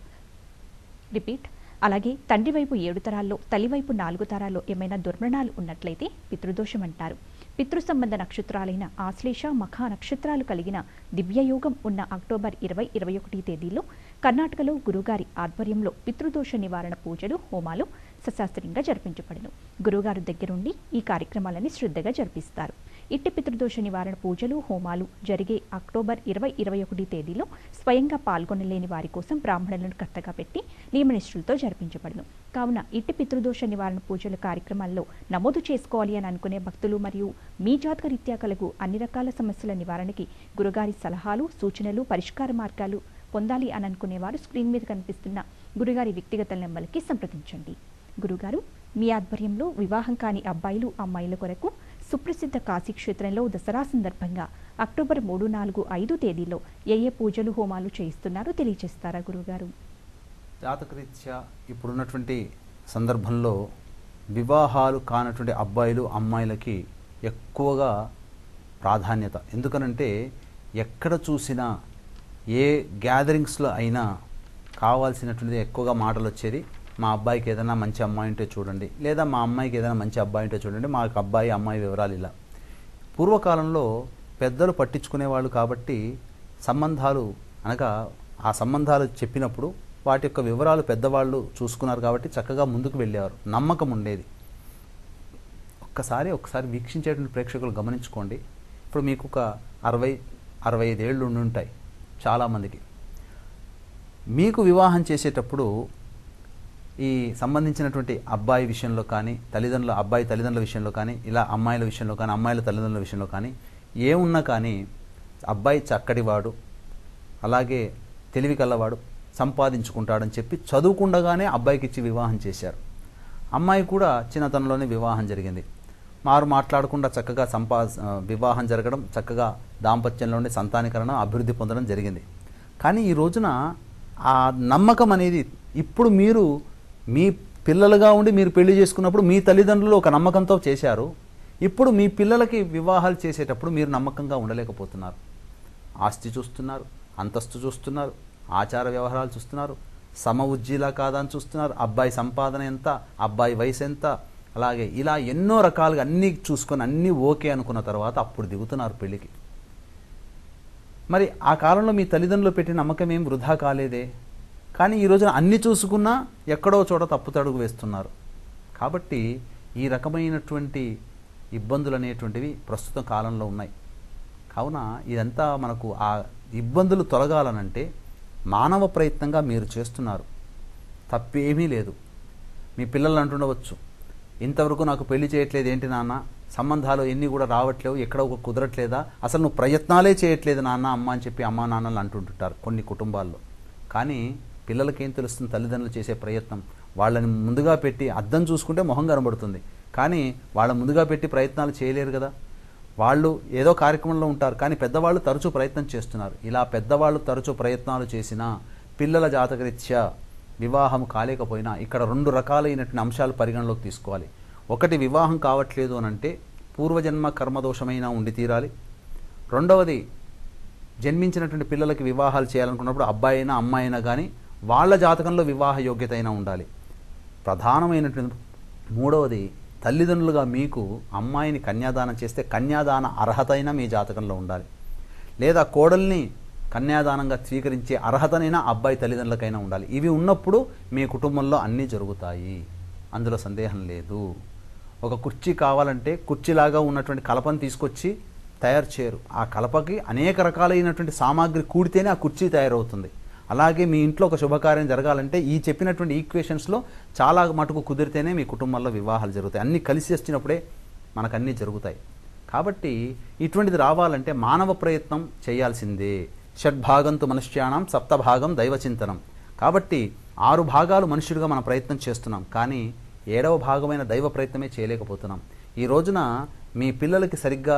రిపీట్ అలాగే తండ్రి వైపు ఏడు తరాల్లో తల్లివైపు నాలుగు తరాల్లో ఏమైనా దుర్మరణాలు ఉన్నట్లయితే పితృదోషం అంటారు పితృ సంబంధ నక్షత్రాలైన ఆశ్లేష మఖ నక్షత్రాలు కలిగిన దివ్యయోగం ఉన్న అక్టోబర్ ఇరవై ఇరవై ఒకటి తేదీలో కర్ణాటకలో గురుగారి ఆధ్వర్యంలో పితృదోష నివారణ పూజలు హోమాలు సశాస్త్రీయంగా జరిపించబడును గురుగారు దగ్గరుండి ఈ కార్యక్రమాలని శ్రద్ధగా జరిపిస్తారు ఇట్టి పితృదోష నివారణ పూజలు హోమాలు జరిగే అక్టోబర్ ఇరవై ఇరవై ఒకటి తేదీలో స్వయంగా పాల్గొనలేని వారి కోసం బ్రాహ్మణులను కర్తగా పెట్టి నియమనిష్ఠులతో జరిపించబడును కావున ఇట్టి పితృదోష నివారణ పూజల కార్యక్రమాల్లో నమోదు చేసుకోవాలి అని అనుకునే భక్తులు మరియు మీ జాతక రీత్యా కలుగు అన్ని రకాల సమస్యల నివారణకి గురుగారి సలహాలు సూచనలు పరిష్కార మార్గాలు పొందాలి అని అనుకునేవారు స్క్రీన్ మీద కనిపిస్తున్న గురుగారి వ్యక్తిగత నెంబర్కి సంప్రదించండి గురుగారు మీ ఆధ్వర్యంలో వివాహం కాని అబ్బాయిలు అమ్మాయిల కొరకు సుప్రసిద్ధ కాశీ క్షేత్రంలో దసరా సందర్భంగా అక్టోబర్ మూడు నాలుగు ఐదు తేదీలో ఏ ఏ పూజలు హోమాలు చేయిస్తున్నారో తెలియజేస్తారా గురుగారు జాతకరీత్యా ఇప్పుడున్నటువంటి సందర్భంలో వివాహాలు కానటువంటి అబ్బాయిలు అమ్మాయిలకి ఎక్కువగా ప్రాధాన్యత ఎందుకనంటే ఎక్కడ చూసినా ఏ గ్యాదరింగ్స్లో అయినా కావాల్సినటువంటిది ఎక్కువగా మాటలు వచ్చేది మా అబ్బాయికి ఏదైనా మంచి అమ్మాయి ఉంటే చూడండి లేదా మా అమ్మాయికి ఏదైనా మంచి అబ్బాయి ఉంటే చూడండి మాకు అబ్బాయి అమ్మాయి వివరాలు ఇలా పూర్వకాలంలో పెద్దలు పట్టించుకునేవాళ్ళు కాబట్టి సంబంధాలు అనగా ఆ సంబంధాలు చెప్పినప్పుడు వాటి యొక్క వివరాలు పెద్దవాళ్ళు చూసుకున్నారు కాబట్టి చక్కగా ముందుకు వెళ్ళేవారు నమ్మకం ఉండేది ఒక్కసారి ఒకసారి వీక్షించేటువంటి ప్రేక్షకులు గమనించుకోండి ఇప్పుడు మీకు ఒక అరవై అరవై ఐదేళ్ళు ఉండి ఉంటాయి చాలామందికి మీకు వివాహం చేసేటప్పుడు ఈ సంబంధించినటువంటి అబ్బాయి విషయంలో కానీ తల్లిదండ్రుల అబ్బాయి తల్లిదండ్రుల విషయంలో కానీ ఇలా అమ్మాయిల విషయంలో కానీ అమ్మాయిల తల్లిదండ్రుల విషయంలో కానీ ఏమున్నా కానీ అబ్బాయి చక్కటివాడు అలాగే తెలివి కల్లవాడు సంపాదించుకుంటాడని చెప్పి చదువుకుండగానే అబ్బాయికి ఇచ్చి వివాహం చేశారు అమ్మాయి కూడా చిన్నతనంలోనే వివాహం జరిగింది మారు మాట్లాడకుండా చక్కగా సంపా ఆ, వివాహం జరగడం చక్కగా దాంపత్యంలోనే సంతానీకరణ అభివృద్ధి పొందడం జరిగింది కానీ ఈ రోజున ఆ నమ్మకం అనేది ఇప్పుడు మీరు మీ పిల్లలుగా ఉండి మీరు పెళ్లి చేసుకున్నప్పుడు మీ తల్లిదండ్రులు ఒక నమ్మకంతో చేశారు ఇప్పుడు మీ పిల్లలకి వివాహాలు చేసేటప్పుడు మీరు నమ్మకంగా ఉండలేకపోతున్నారు ఆస్తి చూస్తున్నారు అంతస్తు చూస్తున్నారు ఆచార వ్యవహారాలు చూస్తున్నారు సమ ఉజ్జీలా కాదా అని చూస్తున్నారు అబ్బాయి సంపాదన ఎంత అబ్బాయి వయసు ఎంత అలాగే ఇలా ఎన్నో రకాలుగా అన్నీ చూసుకొని అన్నీ ఓకే అనుకున్న తర్వాత అప్పుడు దిగుతున్నారు పెళ్ళికి మరి ఆ కాలంలో మీ తల్లిదండ్రులు పెట్టిన నమ్మకం ఏం వృధా కాలేదే కానీ ఈ రోజున అన్ని చూసుకున్నా ఎక్కడో చోట తప్పుతడుగు వేస్తున్నారు కాబట్టి ఈ రకమైనటువంటి ఇబ్బందులు అనేటువంటివి ప్రస్తుతం కాలంలో ఉన్నాయి కావున ఇదంతా మనకు ఆ ఇబ్బందులు తొలగాలనంటే మానవ ప్రయత్నంగా మీరు చేస్తున్నారు తప్పేమీ లేదు మీ పిల్లలు అంటుండవచ్చు ఇంతవరకు నాకు పెళ్లి చేయట్లేదు ఏంటి నాన్న సంబంధాలు ఎన్ని కూడా రావట్లేవు ఎక్కడ ఒక కుదరట్లేదా అసలు నువ్వు ప్రయత్నాలే చేయట్లేదు నాన్న అమ్మ అని చెప్పి అమ్మా నాన్నలు అంటుంటుంటారు కొన్ని కుటుంబాల్లో కానీ పిల్లలకేం తెలుస్తుంది తల్లిదండ్రులు చేసే ప్రయత్నం వాళ్ళని ముందుగా పెట్టి అద్దం చూసుకుంటే మొహం కనబడుతుంది కానీ వాళ్ళ ముందుగా పెట్టి ప్రయత్నాలు చేయలేరు కదా వాళ్ళు ఏదో కార్యక్రమంలో ఉంటారు కానీ పెద్దవాళ్ళు తరచూ ప్రయత్నం చేస్తున్నారు ఇలా పెద్దవాళ్ళు తరచూ ప్రయత్నాలు చేసినా పిల్లల జాతకరీత్యా వివాహం కాలేకపోయినా ఇక్కడ రెండు రకాలైనటువంటి అంశాలు పరిగణలోకి తీసుకోవాలి ఒకటి వివాహం కావట్లేదు అని అంటే పూర్వజన్మ కర్మదోషమైనా ఉండి తీరాలి రెండవది జన్మించినటువంటి పిల్లలకి వివాహాలు చేయాలనుకున్నప్పుడు అబ్బాయి అయినా అమ్మాయి అయినా కానీ వాళ్ళ జాతకంలో వివాహ యోగ్యత అయినా ఉండాలి ప్రధానమైనటువంటి మూడవది తల్లిదండ్రులుగా మీకు అమ్మాయిని కన్యాదానం చేస్తే కన్యాదాన అర్హత అయినా మీ జాతకంలో ఉండాలి లేదా కోడల్ని కన్యాదానంగా స్వీకరించే అర్హతనైనా అబ్బాయి తల్లిదండ్రులకైనా ఉండాలి ఇవి ఉన్నప్పుడు మీ కుటుంబంలో అన్నీ జరుగుతాయి అందులో సందేహం లేదు ఒక కుర్చీ కావాలంటే కుర్చీలాగా ఉన్నటువంటి కలపను తీసుకొచ్చి తయారు చేయరు ఆ కలపకి అనేక రకాలైనటువంటి సామాగ్రి కూడితేనే ఆ కుర్చీ తయారవుతుంది అలాగే మీ ఇంట్లో ఒక శుభకార్యం జరగాలంటే ఈ చెప్పినటువంటి ఈక్వేషన్స్లో చాలా మటుకు కుదిరితేనే మీ కుటుంబంలో వివాహాలు జరుగుతాయి అన్నీ కలిసి వచ్చినప్పుడే మనకు అన్నీ జరుగుతాయి కాబట్టి ఇటువంటిది రావాలంటే మానవ ప్రయత్నం చేయాల్సిందే షడ్భాగంతు మనుష్యాణం సప్తభాగం దైవచింతనం కాబట్టి ఆరు భాగాలు మనుషుడిగా మన ప్రయత్నం చేస్తున్నాం కానీ ఏడవ భాగమైన దైవ ప్రయత్నమే చేయలేకపోతున్నాం ఈ రోజున మీ పిల్లలకి సరిగ్గా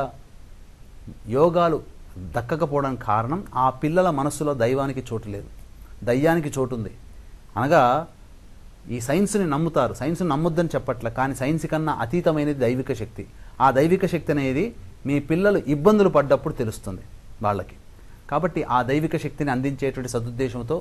యోగాలు దక్కకపోవడానికి కారణం ఆ పిల్లల మనస్సులో దైవానికి చోటు లేదు దయ్యానికి చోటు ఉంది అనగా ఈ సైన్స్ని నమ్ముతారు సైన్స్ని నమ్మొద్దని చెప్పట్ల కానీ సైన్స్ కన్నా అతీతమైనది దైవిక శక్తి ఆ దైవిక శక్తి అనేది మీ పిల్లలు ఇబ్బందులు పడ్డప్పుడు తెలుస్తుంది వాళ్ళకి కాబట్టి ఆ దైవిక శక్తిని అందించేటువంటి సదుద్దేశంతో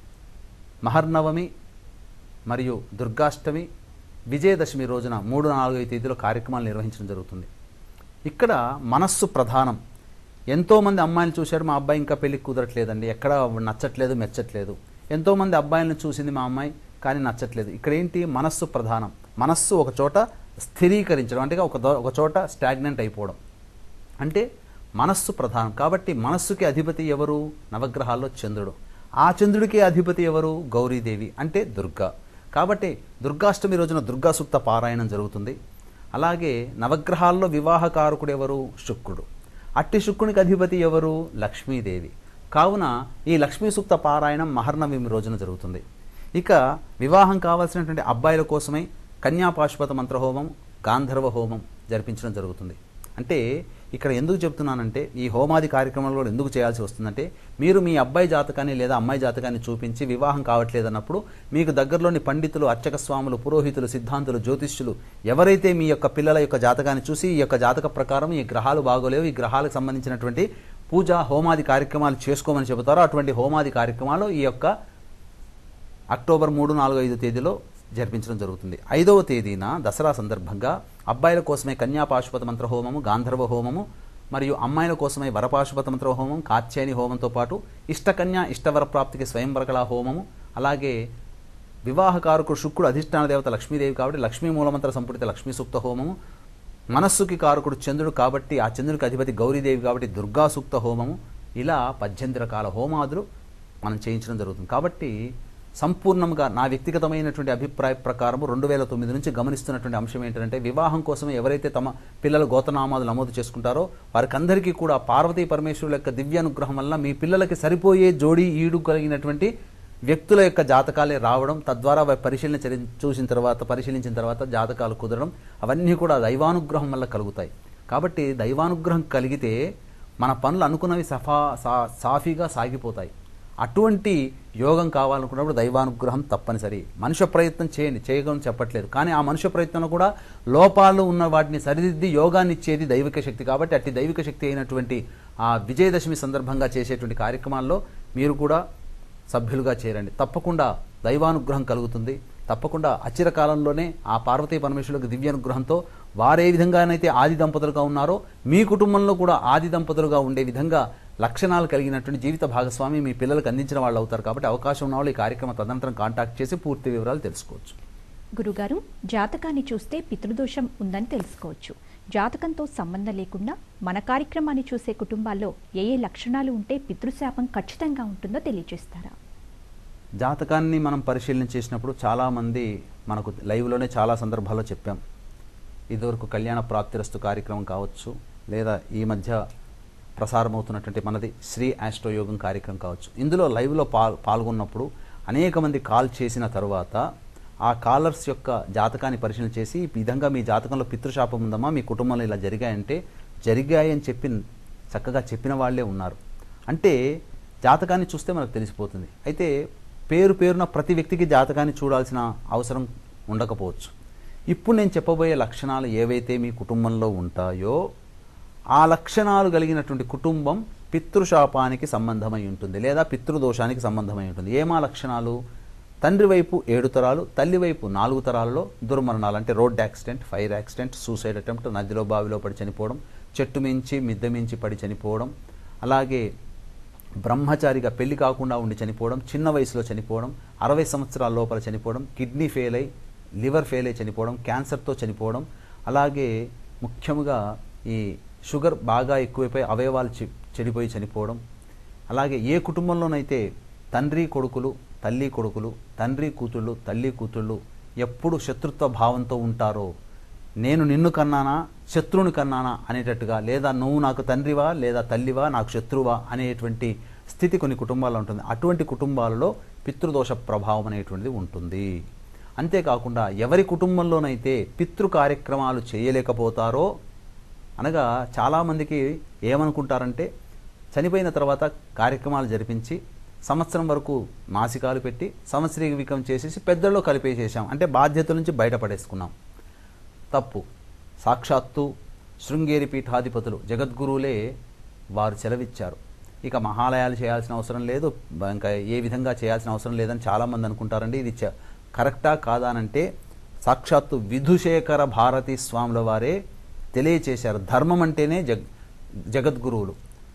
మహర్నవమి మరియు దుర్గాష్టమి విజయదశమి రోజున మూడు నాలుగైదు తేదీలో కార్యక్రమాలు నిర్వహించడం జరుగుతుంది ఇక్కడ మనస్సు ప్రధానం ఎంతోమంది అమ్మాయిలు చూశారు మా అబ్బాయి ఇంకా పెళ్లికి కుదరట్లేదండి ఎక్కడ నచ్చట్లేదు మెచ్చట్లేదు ఎంతోమంది అబ్బాయిలను చూసింది మా అమ్మాయి కానీ నచ్చట్లేదు ఇక్కడ ఏంటి మనస్సు ప్రధానం మనస్సు ఒక చోట స్థిరీకరించడం అంటే ఒక దో- ఒక చోట స్టాగ్నెంట్ అయిపోవడం అంటే మనస్సు ప్రధానం కాబట్టి మనస్సుకి అధిపతి ఎవరు నవగ్రహాల్లో చంద్రుడు ఆ చంద్రుడికి అధిపతి ఎవరు గౌరీదేవి అంటే దుర్గా కాబట్టి దుర్గాష్టమి రోజున దుర్గా సూక్త పారాయణం జరుగుతుంది అలాగే నవగ్రహాల్లో వివాహకారకుడు ఎవరు శుక్రుడు అట్టి శుక్రునికి అధిపతి ఎవరు లక్ష్మీదేవి కావున ఈ లక్ష్మీ సూక్త పారాయణం మహర్నవమి రోజున జరుగుతుంది ఇక వివాహం కావాల్సినటువంటి అబ్బాయిల కోసమై కన్యాపాశుపత మంత్రహోమం గాంధర్వ హోమం జరిపించడం జరుగుతుంది అంటే ఇక్కడ ఎందుకు చెప్తున్నానంటే ఈ హోమాది కార్యక్రమంలో ఎందుకు చేయాల్సి వస్తుందంటే మీరు మీ అబ్బాయి జాతకాన్ని లేదా అమ్మాయి జాతకాన్ని చూపించి వివాహం కావట్లేదన్నప్పుడు మీకు దగ్గరలోని పండితులు అర్చక స్వాములు పురోహితులు సిద్ధాంతులు జ్యోతిష్యులు ఎవరైతే మీ యొక్క పిల్లల యొక్క జాతకాన్ని చూసి ఈ యొక్క జాతక ప్రకారం ఈ గ్రహాలు బాగోలేవు ఈ గ్రహాలకు సంబంధించినటువంటి పూజ హోమాది కార్యక్రమాలు చేసుకోమని చెబుతారో అటువంటి హోమాది కార్యక్రమాలు ఈ యొక్క అక్టోబర్ మూడు నాలుగు ఐదు తేదీలో జరిపించడం జరుగుతుంది ఐదవ తేదీన దసరా సందర్భంగా అబ్బాయిల కోసమే కన్యాపాశుపత మంత్ర హోమము గాంధర్వ హోమము మరియు అమ్మాయిల కోసమే వరపాశుపత మంత్ర హోమం కాత్యాయని హోమంతో పాటు ఇష్టకన్య ఇష్టవర ప్రాప్తికి స్వయంవరకళా హోమము అలాగే వివాహకారకుడు శుక్రుడు అధిష్టాన దేవత లక్ష్మీదేవి కాబట్టి లక్ష్మీ మూలమంత్ర సంపుటిత లక్ష్మీ సూక్త హోమము మనస్సుకి కారకుడు చంద్రుడు కాబట్టి ఆ చంద్రుడికి అధిపతి గౌరీదేవి కాబట్టి దుర్గా సూక్త హోమము ఇలా పద్దెనిమిది రకాల హోమాదులు మనం చేయించడం జరుగుతుంది కాబట్టి సంపూర్ణంగా నా వ్యక్తిగతమైనటువంటి అభిప్రాయ ప్రకారం రెండు వేల తొమ్మిది నుంచి గమనిస్తున్నటువంటి అంశం ఏంటంటే వివాహం కోసం ఎవరైతే తమ పిల్లల గోతనామాలు నమోదు చేసుకుంటారో వారికి అందరికీ కూడా పార్వతీ పరమేశ్వరుల యొక్క దివ్యానుగ్రహం వల్ల మీ పిల్లలకి సరిపోయే జోడీ ఈడు కలిగినటువంటి వ్యక్తుల యొక్క జాతకాలే రావడం తద్వారా వారి పరిశీలన చరి చూసిన తర్వాత పరిశీలించిన తర్వాత జాతకాలు కుదరడం అవన్నీ కూడా దైవానుగ్రహం వల్ల కలుగుతాయి కాబట్టి దైవానుగ్రహం కలిగితే మన పనులు అనుకున్నవి సఫా సా సాఫీగా సాగిపోతాయి అటువంటి యోగం కావాలనుకున్నప్పుడు దైవానుగ్రహం తప్పనిసరి మనుష్య ప్రయత్నం చేయండి చేయగలని చెప్పట్లేదు కానీ ఆ మనుష్య ప్రయత్నంలో కూడా లోపాలు ఉన్న వాటిని సరిదిద్ది యోగాన్ని ఇచ్చేది దైవిక శక్తి కాబట్టి అట్టి దైవిక శక్తి అయినటువంటి ఆ విజయదశమి సందర్భంగా చేసేటువంటి కార్యక్రమాల్లో మీరు కూడా సభ్యులుగా చేరండి తప్పకుండా దైవానుగ్రహం కలుగుతుంది తప్పకుండా అచిర కాలంలోనే ఆ పార్వతీ పరమేశ్వరులకు దివ్యానుగ్రహంతో వారే విధంగానైతే ఆది దంపతులుగా ఉన్నారో మీ కుటుంబంలో కూడా ఆది దంపతులుగా ఉండే విధంగా లక్షణాలు కలిగినటువంటి జీవిత భాగస్వామి మీ పిల్లలకు అందించిన వాళ్ళు అవుతారు కాబట్టి అవకాశం ఉన్న వాళ్ళు ఈ కార్యక్రమం తదనంతరం కాంటాక్ట్ చేసి పూర్తి వివరాలు తెలుసుకోవచ్చు గురుగారు జాతకాన్ని చూస్తే పితృదోషం ఉందని తెలుసుకోవచ్చు జాతకంతో సంబంధం లేకుండా మన కార్యక్రమాన్ని చూసే కుటుంబాల్లో ఏ ఏ లక్షణాలు ఉంటే పితృశాపం ఖచ్చితంగా ఉంటుందో తెలియజేస్తారా జాతకాన్ని మనం పరిశీలన చేసినప్పుడు చాలామంది మనకు లైవ్లోనే చాలా సందర్భాల్లో చెప్పాం ఇదివరకు కళ్యాణ ప్రాప్తిరస్తు కార్యక్రమం కావచ్చు లేదా ఈ మధ్య ప్రసారమవుతున్నటువంటి మనది శ్రీ ఆస్ట్రోయోగం కార్యక్రమం కావచ్చు ఇందులో లైవ్లో పాల్ పాల్గొన్నప్పుడు అనేక మంది కాల్ చేసిన తరువాత ఆ కాలర్స్ యొక్క జాతకాన్ని పరిశీలన చేసి ఈ విధంగా మీ జాతకంలో పితృశాపం ఉందమ్మా మీ కుటుంబంలో ఇలా జరిగాయంటే జరిగాయని చెప్పి చక్కగా చెప్పిన వాళ్ళే ఉన్నారు అంటే జాతకాన్ని చూస్తే మనకు తెలిసిపోతుంది అయితే పేరు పేరున ప్రతి వ్యక్తికి జాతకాన్ని చూడాల్సిన అవసరం ఉండకపోవచ్చు ఇప్పుడు నేను చెప్పబోయే లక్షణాలు ఏవైతే మీ కుటుంబంలో ఉంటాయో ఆ లక్షణాలు కలిగినటువంటి కుటుంబం పితృశాపానికి సంబంధమై ఉంటుంది లేదా పితృదోషానికి సంబంధమై ఉంటుంది ఏమా లక్షణాలు తండ్రి వైపు ఏడు తరాలు తల్లి వైపు నాలుగు తరాలలో దుర్మరణాలు అంటే road accident fire accident suicide attempt నదిలో బావిలో పడి చనిపోవడం చెట్టు మించి మిద్దె మించి పడి చనిపోవడం అలాగే బ్రహ్మచారిగా పెళ్లి కాకుండా ఉండి చనిపోవడం చిన్న వయసులో చనిపోవడం అరవై సంవత్సరాల లోపల చనిపోవడం కిడ్నీ ఫెయిల్ అయి లివర్ ఫెయిల్ అయి చనిపోవడం క్యాన్సర్తో చనిపోవడం అలాగే ముఖ్యముగా ఈ షుగర్ బాగా ఎక్కువైపోయి అవయవాలు చె- చెడిపోయి చనిపోవడం అలాగే ఏ కుటుంబంలోనైతే తండ్రి కొడుకులు తల్లి కొడుకులు తండ్రి కూతుళ్ళు తల్లి కూతుళ్ళు ఎప్పుడు శత్రుత్వ భావంతో ఉంటారో నేను నిన్ను కన్నానా శత్రువుని కన్నానా అనేటట్టుగా లేదా నువ్వు నాకు తండ్రివా లేదా తల్లివా నాకు శత్రువా అనేటువంటి స్థితి కొన్ని కుటుంబాల్లో ఉంటుంది అటువంటి కుటుంబాలలో పితృదోష ప్రభావం అనేటువంటిది ఉంటుంది అంతేకాకుండా ఎవరి కుటుంబంలోనైతే పితృ కార్యక్రమాలు చేయలేకపోతారో అనగా చాలామందికి ఏమనుకుంటారంటే చనిపోయిన తర్వాత కార్యక్రమాలు జరిపించి సంవత్సరం వరకు మాసికాలు పెట్టి సంవత్సరీకం చేసేసి పెద్దల్లో కలిపేసేసాం అంటే బాధ్యతల నుంచి బయటపడేసుకున్నాం తప్పు సాక్షాత్తు శృంగేరి పీఠాధిపతులు జగద్గురువులే వారు సెలవిచ్చారు ఇక మహాలయాలు చేయాల్సిన అవసరం లేదు బ- ఇంకా ఏ విధంగా చేయాల్సిన అవసరం లేదని చాలామంది అనుకుంటారండి ఇది చ- కరెక్టా కాదా అనంటే సాక్షాత్తు విధుశేఖర భారతీ స్వాముల వారే తెలియచేశారు ధర్మం అంటేనే జగ్ జగద్గురువులు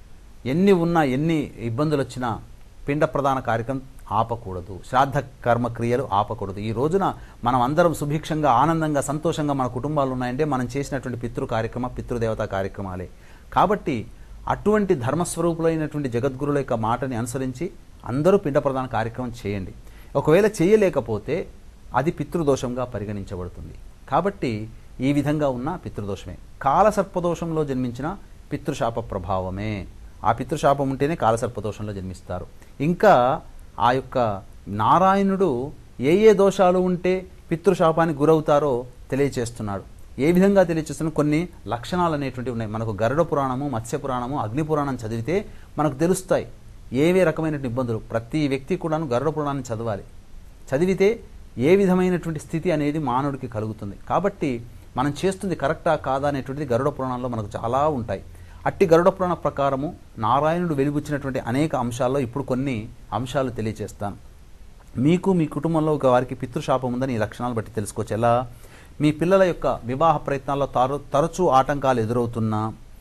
ఎన్ని ఉన్నా ఎన్ని ఇబ్బందులు వచ్చినా పిండ ప్రధాన కార్యక్రమం ఆపకూడదు శ్రాద్ధ కర్మ క్రియలు ఆపకూడదు ఈ రోజున మనం అందరం సుభిక్షంగా ఆనందంగా సంతోషంగా మన కుటుంబాలు ఉన్నాయంటే మనం చేసినటువంటి పితృ కార్యక్రమ పితృదేవతా కార్యక్రమాలే కాబట్టి అటువంటి ధర్మస్వరూపులైనటువంటి జగద్గురుల యొక్క మాటని అనుసరించి అందరూ పిండ ప్రధాన కార్యక్రమం చేయండి ఒకవేళ చేయలేకపోతే అది పితృదోషంగా పరిగణించబడుతుంది కాబట్టి ఈ విధంగా ఉన్న పితృదోషమే కాలసర్పదోషంలో జన్మించిన పితృశాప ప్రభావమే ఆ పితృశాపం ఉంటేనే కాలసర్పదోషంలో జన్మిస్తారు ఇంకా ఆ యొక్క నారాయణుడు ఏ ఏ దోషాలు ఉంటే పితృశాపానికి గురవుతారో తెలియచేస్తున్నాడు ఏ విధంగా తెలియచేస్తున్న కొన్ని లక్షణాలు అనేటువంటివి ఉన్నాయి మనకు గరుడ పురాణము మత్స్య పురాణము అగ్ని పురాణం చదివితే మనకు తెలుస్తాయి ఏవే రకమైనటువంటి ఇబ్బందులు ప్రతి వ్యక్తి కూడాను గరుడ పురాణాన్ని చదవాలి చదివితే ఏ విధమైనటువంటి స్థితి అనేది మానవుడికి కలుగుతుంది కాబట్టి మనం చేస్తుంది కరెక్టా కాదా అనేటువంటిది గరుడ పురాణంలో మనకు చాలా ఉంటాయి అట్టి గరుడ పురాణ ప్రకారము నారాయణుడు వెలిబుచ్చినటువంటి అనేక అంశాల్లో ఇప్పుడు కొన్ని అంశాలు తెలియచేస్తాను మీకు మీ కుటుంబంలో ఒక వారికి పితృశాపం ఉందని ఈ లక్షణాలు బట్టి తెలుసుకోవచ్చు ఎలా మీ పిల్లల యొక్క వివాహ ప్రయత్నాల్లో తర తరచూ ఆటంకాలు ఎదురవుతున్నా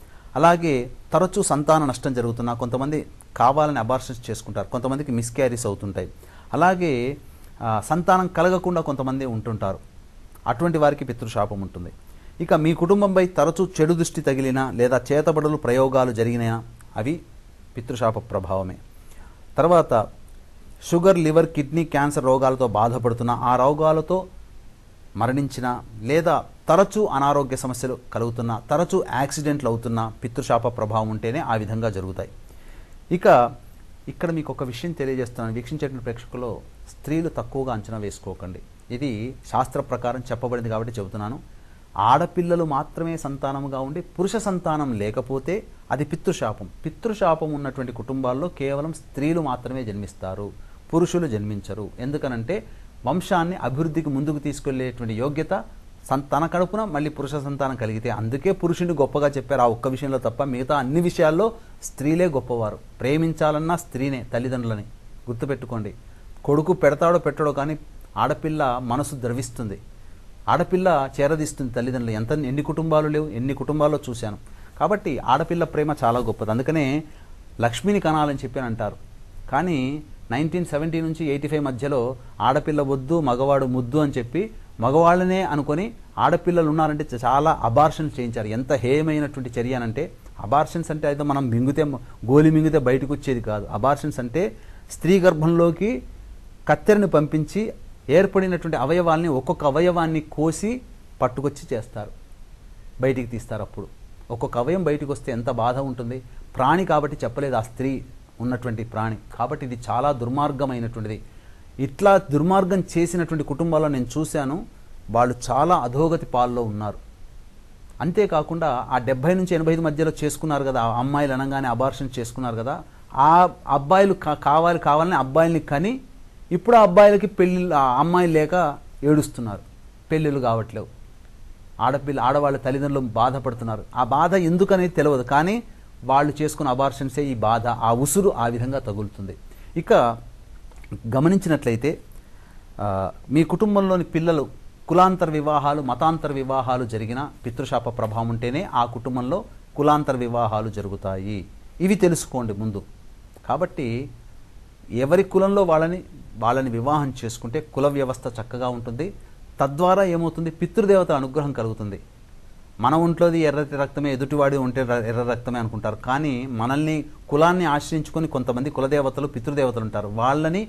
అలాగే తరచూ సంతాన నష్టం జరుగుతున్నా కొంతమంది కావాలని అబార్షన్స్ చేసుకుంటారు కొంతమందికి మిస్క్యారీస్ అవుతుంటాయి అలాగే ఆ, సంతానం కలగకుండా కొంతమంది ఉంటుంటారు అటువంటి వారికి పితృశాపం ఉంటుంది ఇక మీ కుటుంబంపై తరచూ చెడు దృష్టి తగిలినా లేదా చేతబడులు ప్రయోగాలు జరిగినా అవి పితృశాప ప్రభావమే తర్వాత షుగర్ లివర్ కిడ్నీ క్యాన్సర్ రోగాలతో బాధపడుతున్న ఆ రోగాలతో మరణించిన లేదా తరచూ అనారోగ్య సమస్యలు కలుగుతున్న తరచూ యాక్సిడెంట్లు అవుతున్న పితృశాప ప్రభావం ఉంటేనే ఆ విధంగా జరుగుతాయి ఇక ఇక్కడ మీకు ఒక విషయం తెలియజేస్తున్నాను వీక్షించేటువంటి ప్రేక్షకుల్లో స్త్రీలు తక్కువగా అంచనా వేసుకోకండి ఇది శాస్త్ర ప్రకారం చెప్పబడింది కాబట్టి చెబుతున్నాను ఆడపిల్లలు మాత్రమే సంతానముగా ఉండి పురుష సంతానం లేకపోతే అది పితృశాపం పితృశాపం ఉన్నటువంటి కుటుంబాల్లో కేవలం స్త్రీలు మాత్రమే జన్మిస్తారు పురుషులు జన్మించరు ఎందుకనంటే వంశాన్ని అభివృద్ధికి ముందుకు తీసుకెళ్లేటువంటి యోగ్యత సన్ తన కడుపున మళ్ళీ పురుష సంతానం కలిగితే అందుకే పురుషుని గొప్పగా చెప్పారు ఆ ఒక్క విషయంలో తప్ప మిగతా అన్ని విషయాల్లో స్త్రీలే గొప్పవారు ప్రేమించాలన్నా స్త్రీనే తల్లిదండ్రులని గుర్తుపెట్టుకోండి కొడుకు పెడతాడో పెట్టడో కానీ ఆడపిల్ల మనసు ద్రవిస్తుంది ఆడపిల్ల చేరదీస్తుంది తల్లిదండ్రులు ఎంత ఎన్ని కుటుంబాలు లేవు ఎన్ని కుటుంబాల్లో చూశాను కాబట్టి ఆడపిల్ల ప్రేమ చాలా గొప్పది అందుకనే లక్ష్మిని కనాలని చెప్పి అని అంటారు కానీ నైన్టీన్ సెవెంటీ నుంచి ఎయిటీ ఫైవ్ మధ్యలో ఆడపిల్ల వద్దు మగవాడు ముద్దు అని చెప్పి మగవాళ్ళనే అనుకొని ఆడపిల్లలు ఉన్నారంటే చాలా అబార్షన్స్ చేయించారు ఎంత హేయమైనటువంటి చర్య అనంటే అబార్షన్స్ అంటే అయితే మనం మింగితే గోలి మింగితే బయటకు వచ్చేది కాదు అబార్షన్స్ అంటే స్త్రీ గర్భంలోకి కత్తెరని పంపించి ఏర్పడినటువంటి అవయవాల్ని ఒక్కొక్క అవయవాన్ని కోసి పట్టుకొచ్చి చేస్తారు బయటికి తీస్తారు అప్పుడు ఒక్కొక్క అవయం బయటికి వస్తే ఎంత బాధ ఉంటుంది ప్రాణి కాబట్టి చెప్పలేదు ఆ స్త్రీ ఉన్నటువంటి ప్రాణి కాబట్టి ఇది చాలా దుర్మార్గమైనటువంటిది ఇట్లా దుర్మార్గం చేసినటువంటి కుటుంబాల్లో నేను చూశాను వాళ్ళు చాలా అధోగతి పాల్లో ఉన్నారు అంతేకాకుండా ఆ డెబ్బై నుంచి ఎనభై ఐదు మధ్యలో చేసుకున్నారు కదా ఆ అమ్మాయిలు అనగానే అబార్షన్ చేసుకున్నారు కదా ఆ అబ్బాయిలు కా- కావాలి కావాలని అబ్బాయిల్ని కని ఇప్పుడు ఆ అబ్బాయిలకి పెళ్ళి ఆ అమ్మాయిలు లేక ఏడుస్తున్నారు పెళ్ళిళ్ళు కావట్లేవు ఆడపిల్ల ఆడవాళ్ళ తల్లిదండ్రులు బాధపడుతున్నారు ఆ బాధ ఎందుకనేది తెలియదు కానీ వాళ్ళు చేసుకున్న అబార్షన్సే ఈ బాధ ఆ ఉసురు ఆ విధంగా తగులుతుంది ఇక గమనించినట్లయితే ఆ, మీ కుటుంబంలోని పిల్లలు కులాంతర వివాహాలు మతాంతర వివాహాలు జరిగిన పితృశాప ప్రభావం ఉంటేనే ఆ కుటుంబంలో కులాంతర వివాహాలు జరుగుతాయి ఇవి తెలుసుకోండి ముందు కాబట్టి ఎవరి కులంలో వాళ్ళని వాళ్ళని వివాహం చేసుకుంటే కుల వ్యవస్థ చక్కగా ఉంటుంది తద్వారా ఏమవుతుంది పితృదేవత అనుగ్రహం కలుగుతుంది మన ఒంట్లోది ఎర్రటి రక్తమే ఎదుటివాడి ఉంటే ర- ఎర్ర రక్తమే అనుకుంటారు కానీ మనల్ని కులాన్ని ఆశ్రయించుకొని కొంతమంది కులదేవతలు పితృదేవతలు ఉంటారు వాళ్ళని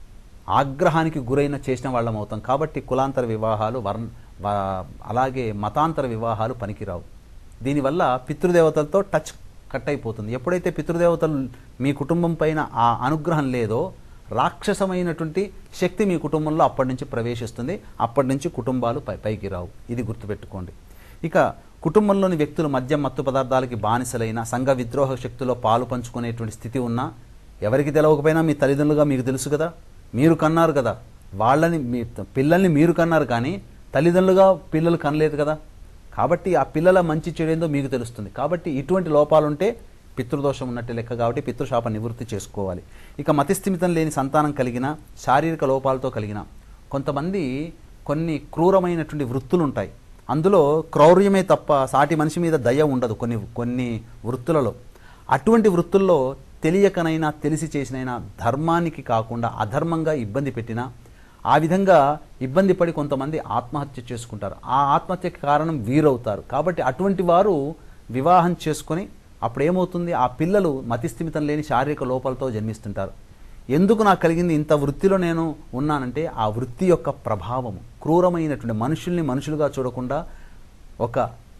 ఆగ్రహానికి గురైన చేసిన వాళ్ళం అవుతాం కాబట్టి కులాంతర వివాహాలు వర్ణ వా- అలాగే మతాంతర వివాహాలు పనికిరావు దీనివల్ల పితృదేవతలతో టచ్ కట్ అయిపోతుంది ఎప్పుడైతే పితృదేవతలు మీ కుటుంబం పైన ఆ అనుగ్రహం లేదో రాక్షసమైనటువంటి శక్తి మీ కుటుంబంలో అప్పటి నుంచి ప్రవేశిస్తుంది అప్పటి నుంచి కుటుంబాలు పై పైకి రావు ఇది గుర్తుపెట్టుకోండి ఇక కుటుంబంలోని వ్యక్తులు మద్యం మత్తు పదార్థాలకి బానిసలైన సంఘ విద్రోహ శక్తిలో పాలు పంచుకునేటువంటి స్థితి ఉన్నా ఎవరికి తెలవకపోయినా మీ తల్లిదండ్రులుగా మీకు తెలుసు కదా మీరు కన్నారు కదా వాళ్ళని మీ పిల్లల్ని మీరు కన్నారు కానీ తల్లిదండ్రులుగా పిల్లలు కనలేదు కదా కాబట్టి ఆ పిల్లల మంచి చెడేందో మీకు తెలుస్తుంది కాబట్టి ఇటువంటి లోపాలుంటే పితృదోషం ఉన్నట్టు లెక్క కాబట్టి పితృశాప నివృత్తి చేసుకోవాలి ఇక మతిస్థిమితం లేని సంతానం కలిగిన శారీరక లోపాలతో కలిగిన కొంతమంది కొన్ని క్రూరమైనటువంటి వృత్తులు ఉంటాయి అందులో క్రౌర్యమే తప్ప సాటి మనిషి మీద దయ ఉండదు కొన్ని కొన్ని వృత్తులలో అటువంటి వృత్తుల్లో తెలియకనైనా తెలిసి చేసినైనా ధర్మానికి కాకుండా అధర్మంగా ఇబ్బంది పెట్టినా ఆ విధంగా ఇబ్బంది పడి కొంతమంది ఆత్మహత్య చేసుకుంటారు ఆ ఆత్మహత్యకి కారణం వీరవుతారు కాబట్టి అటువంటి వారు వివాహం చేసుకొని అప్పుడు ఏమవుతుంది ఆ పిల్లలు మతిస్థిమితం లేని శారీరక లోపాలతో జన్మిస్తుంటారు ఎందుకు నాకు కలిగింది ఇంత వృత్తిలో నేను ఉన్నానంటే ఆ వృత్తి యొక్క ప్రభావము క్రూరమైనటువంటి మనుషుల్ని మనుషులుగా చూడకుండా ఒక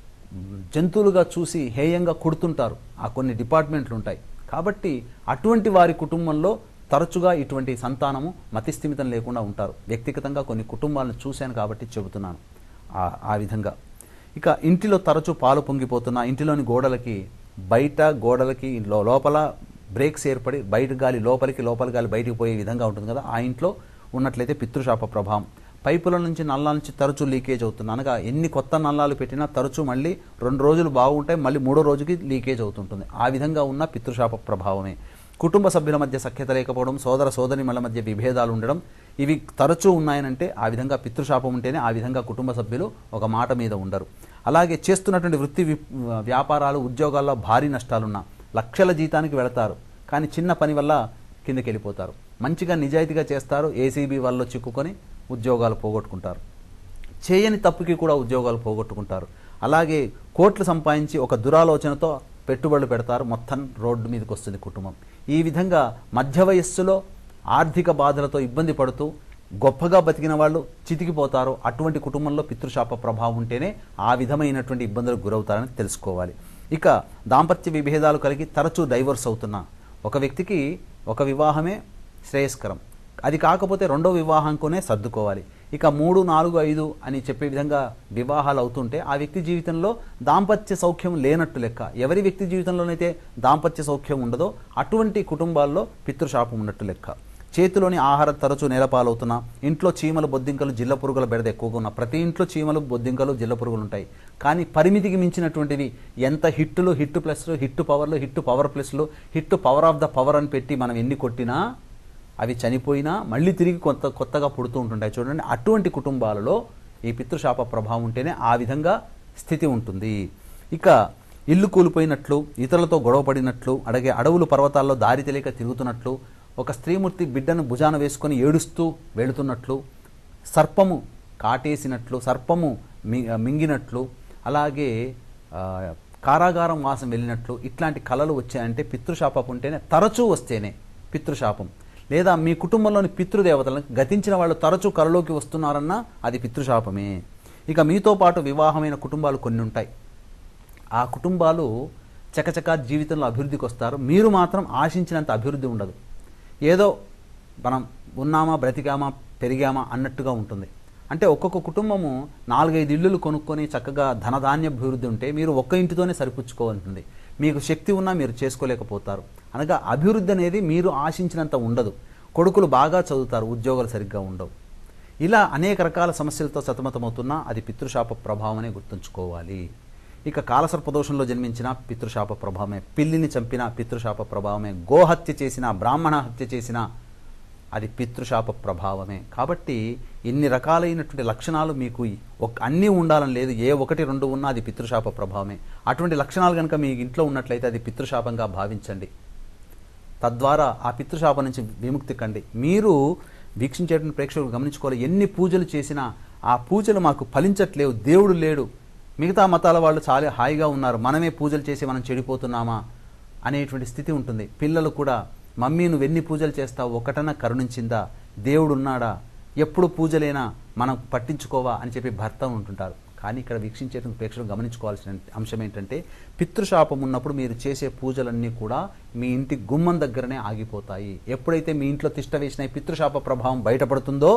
జంతువులుగా చూసి హేయంగా కొడుతుంటారు ఆ కొన్ని డిపార్ట్మెంట్లు ఉంటాయి కాబట్టి అటువంటి వారి కుటుంబంలో తరచుగా ఇటువంటి సంతానము మతిస్థిమితం లేకుండా ఉంటారు వ్యక్తిగతంగా కొన్ని కుటుంబాలను చూశాను కాబట్టి చెబుతున్నాను ఆ- ఆ విధంగా ఇక ఇంటిలో తరచూ పాలు పొంగిపోతున్న ఇంటిలోని గోడలకి బయట గోడలకి లో- లోపల బ్రేక్స్ ఏర్పడి బయట గాలి లోపలికి లోపల గాలి బయటికి పోయే విధంగా ఉంటుంది కదా ఆ ఇంట్లో ఉన్నట్లయితే పితృశాప ప్రభావం పైపుల నుంచి నల్లాల నుంచి తరచూ లీకేజ్ అవుతుంది అనగా ఎన్ని కొత్త నల్లాలు పెట్టినా తరచూ మళ్ళీ రెండు రోజులు బాగుంటాయి మళ్ళీ మూడో రోజుకి లీకేజ్ అవుతుంటుంది ఆ విధంగా ఉన్న పితృశాప ప్రభావమే కుటుంబ సభ్యుల మధ్య సఖ్యత లేకపోవడం సోదర సోదరిమల మధ్య విభేదాలు ఉండడం ఇవి తరచూ ఉన్నాయనంటే ఆ విధంగా పితృశాపం ఉంటేనే ఆ విధంగా కుటుంబ సభ్యులు ఒక మాట మీద ఉండరు అలాగే చేస్తున్నటువంటి వృత్తి వి- వ్యాపారాలు ఉద్యోగాల్లో భారీ నష్టాలున్నా లక్షల జీతానికి వెళతారు కానీ చిన్న పని వల్ల కిందకి వెళ్ళిపోతారు మంచిగా నిజాయితీగా చేస్తారు ఏసీబీ వల్ల చిక్కుకొని ఉద్యోగాలు పోగొట్టుకుంటారు చేయని తప్పుకి కూడా ఉద్యోగాలు పోగొట్టుకుంటారు అలాగే కోట్లు సంపాదించి ఒక దురాలోచనతో పెట్టుబడులు పెడతారు మొత్తం రోడ్డు మీదకి వస్తుంది కుటుంబం ఈ విధంగా మధ్య వయస్సులో ఆర్థిక బాధలతో ఇబ్బంది పడుతూ గొప్పగా బతికిన వాళ్ళు చితికిపోతారు అటువంటి కుటుంబంలో పితృశాప ప్రభావం ఉంటేనే ఆ విధమైనటువంటి ఇబ్బందులకు గురవుతారని తెలుసుకోవాలి ఇక దాంపత్య విభేదాలు కలిగి తరచూ డైవర్స్ అవుతున్నా ఒక వ్యక్తికి ఒక వివాహమే శ్రేయస్కరం అది కాకపోతే రెండో వివాహంకోనే సర్దుకోవాలి ఇక మూడు నాలుగు ఐదు అని చెప్పే విధంగా వివాహాలు అవుతుంటే ఆ వ్యక్తి జీవితంలో దాంపత్య సౌఖ్యం లేనట్టు లెక్క ఎవరి వ్యక్తి జీవితంలోనైతే దాంపత్య సౌఖ్యం ఉండదో అటువంటి కుటుంబాల్లో పితృశాపం ఉన్నట్టు లెక్క చేతిలోని ఆహారం తరచూ నేలపాలవుతున్నా ఇంట్లో చీమలు బొద్దింకలు జిల్ల పురుగుల బెడద ఎక్కువగా ఉన్న ప్రతి ఇంట్లో చీమలు బొద్దింకలు జిల్ల పురుగులు ఉంటాయి కానీ పరిమితికి మించినటువంటివి ఎంత హిట్టులు హిట్ ప్లస్లు హిట్ పవర్లు హిట్ పవర్ ప్లస్లు hit power of the power అని పెట్టి మనం ఎన్ని కొట్టినా అవి చనిపోయినా మళ్ళీ తిరిగి కొత్త కొత్తగా పుడుతూ ఉంటుంటాయి చూడండి అటువంటి కుటుంబాలలో ఈ పితృశాప ప్రభావం ఉంటేనే ఆ విధంగా స్థితి ఉంటుంది ఇక ఇల్లు కూలిపోయినట్లు ఇతరులతో గొడవపడినట్లు అడగే అడవులు పర్వతాల్లో దారి తెలియక తిరుగుతున్నట్లు ఒక స్త్రీమూర్తి బిడ్డను భుజాన వేసుకొని ఏడుస్తూ వెళుతున్నట్లు సర్పము కాటేసినట్లు సర్పము మి మింగినట్లు అలాగే ఆ, కారాగారం వాసం వెళ్ళినట్లు ఇట్లాంటి కళలు వచ్చాయంటే పితృశాపం ఉంటేనే తరచూ వస్తేనే పితృశాపం లేదా మీ కుటుంబంలోని పితృదేవతలను గతించిన వాళ్ళు తరచూ కలలోకి వస్తున్నారన్నా అది పితృశాపమే ఇక మీతో పాటు వివాహమైన కుటుంబాలు కొన్ని ఉంటాయి ఆ కుటుంబాలు చకచకా జీవితంలో అభివృద్ధికి వస్తారు మీరు మాత్రం ఆశించినంత అభివృద్ధి ఉండదు ఏదో మనం ఉన్నామా బ్రతికామా పెరిగామా అన్నట్టుగా ఉంటుంది అంటే ఒక్కొక్క కుటుంబము నాలుగైదు ఇల్లులు కొనుక్కొని చక్కగా ధనధాన్య అభివృద్ధి ఉంటే మీరు ఒక్క ఇంటితోనే సరిపుచ్చుకోవాలంటుంది మీకు శక్తి ఉన్నా మీరు చేసుకోలేకపోతారు అనగా అభివృద్ధి అనేది మీరు ఆశించినంత ఉండదు కొడుకులు బాగా చదువుతారు ఉద్యోగాలు సరిగ్గా ఉండవు ఇలా అనేక రకాల సమస్యలతో సతమతమవుతున్నా అది పితృశాప ప్రభావమనే గుర్తుంచుకోవాలి ఇక కాలసర్పదోషంలో జన్మించిన పితృశాప ప్రభావమే పిల్లిని చంపిన పితృశాప ప్రభావమే గోహత్య చేసిన బ్రాహ్మణ హత్య చేసిన అది పితృశాప ప్రభావమే కాబట్టి ఇన్ని రకాలైనటువంటి లక్షణాలు మీకు ఒక అన్నీ ఉండాలని లేదు ఏ ఒకటి రెండు ఉన్నా అది పితృశాప ప్రభావమే అటువంటి లక్షణాలు కనుక మీ ఇంట్లో ఉన్నట్లయితే అది పితృశాపంగా భావించండి తద్వారా ఆ పితృశాపం నుంచి విముక్తి కండి మీరు వీక్షించేటువంటి ప్రేక్షకులు గమనించుకోవాలి ఎన్ని పూజలు చేసినా ఆ పూజలు మాకు ఫలించట్లేవు దేవుడు లేడు మిగతా మతాల వాళ్ళు చాలా హాయిగా ఉన్నారు మనమే పూజలు చేసి మనం చెడిపోతున్నామా అనేటువంటి స్థితి ఉంటుంది పిల్లలు కూడా మమ్మీ నువ్వు ఎన్ని పూజలు చేస్తావు ఒకటన కరుణించిందా దేవుడు ఉన్నాడా ఎప్పుడు పూజలేనా మనం పట్టించుకోవా అని చెప్పి భర్త ఉంటుంటారు కానీ ఇక్కడ వీక్షించేటువంటి ప్రేక్షకులు గమనించుకోవాల్సిన అంశం ఏంటంటే పితృశాపం ఉన్నప్పుడు మీరు చేసే పూజలన్నీ కూడా మీ ఇంటి గుమ్మం దగ్గరనే ఆగిపోతాయి ఎప్పుడైతే మీ ఇంట్లో తిష్ట వేసిన ఈ పితృశాప ప్రభావం బయటపడుతుందో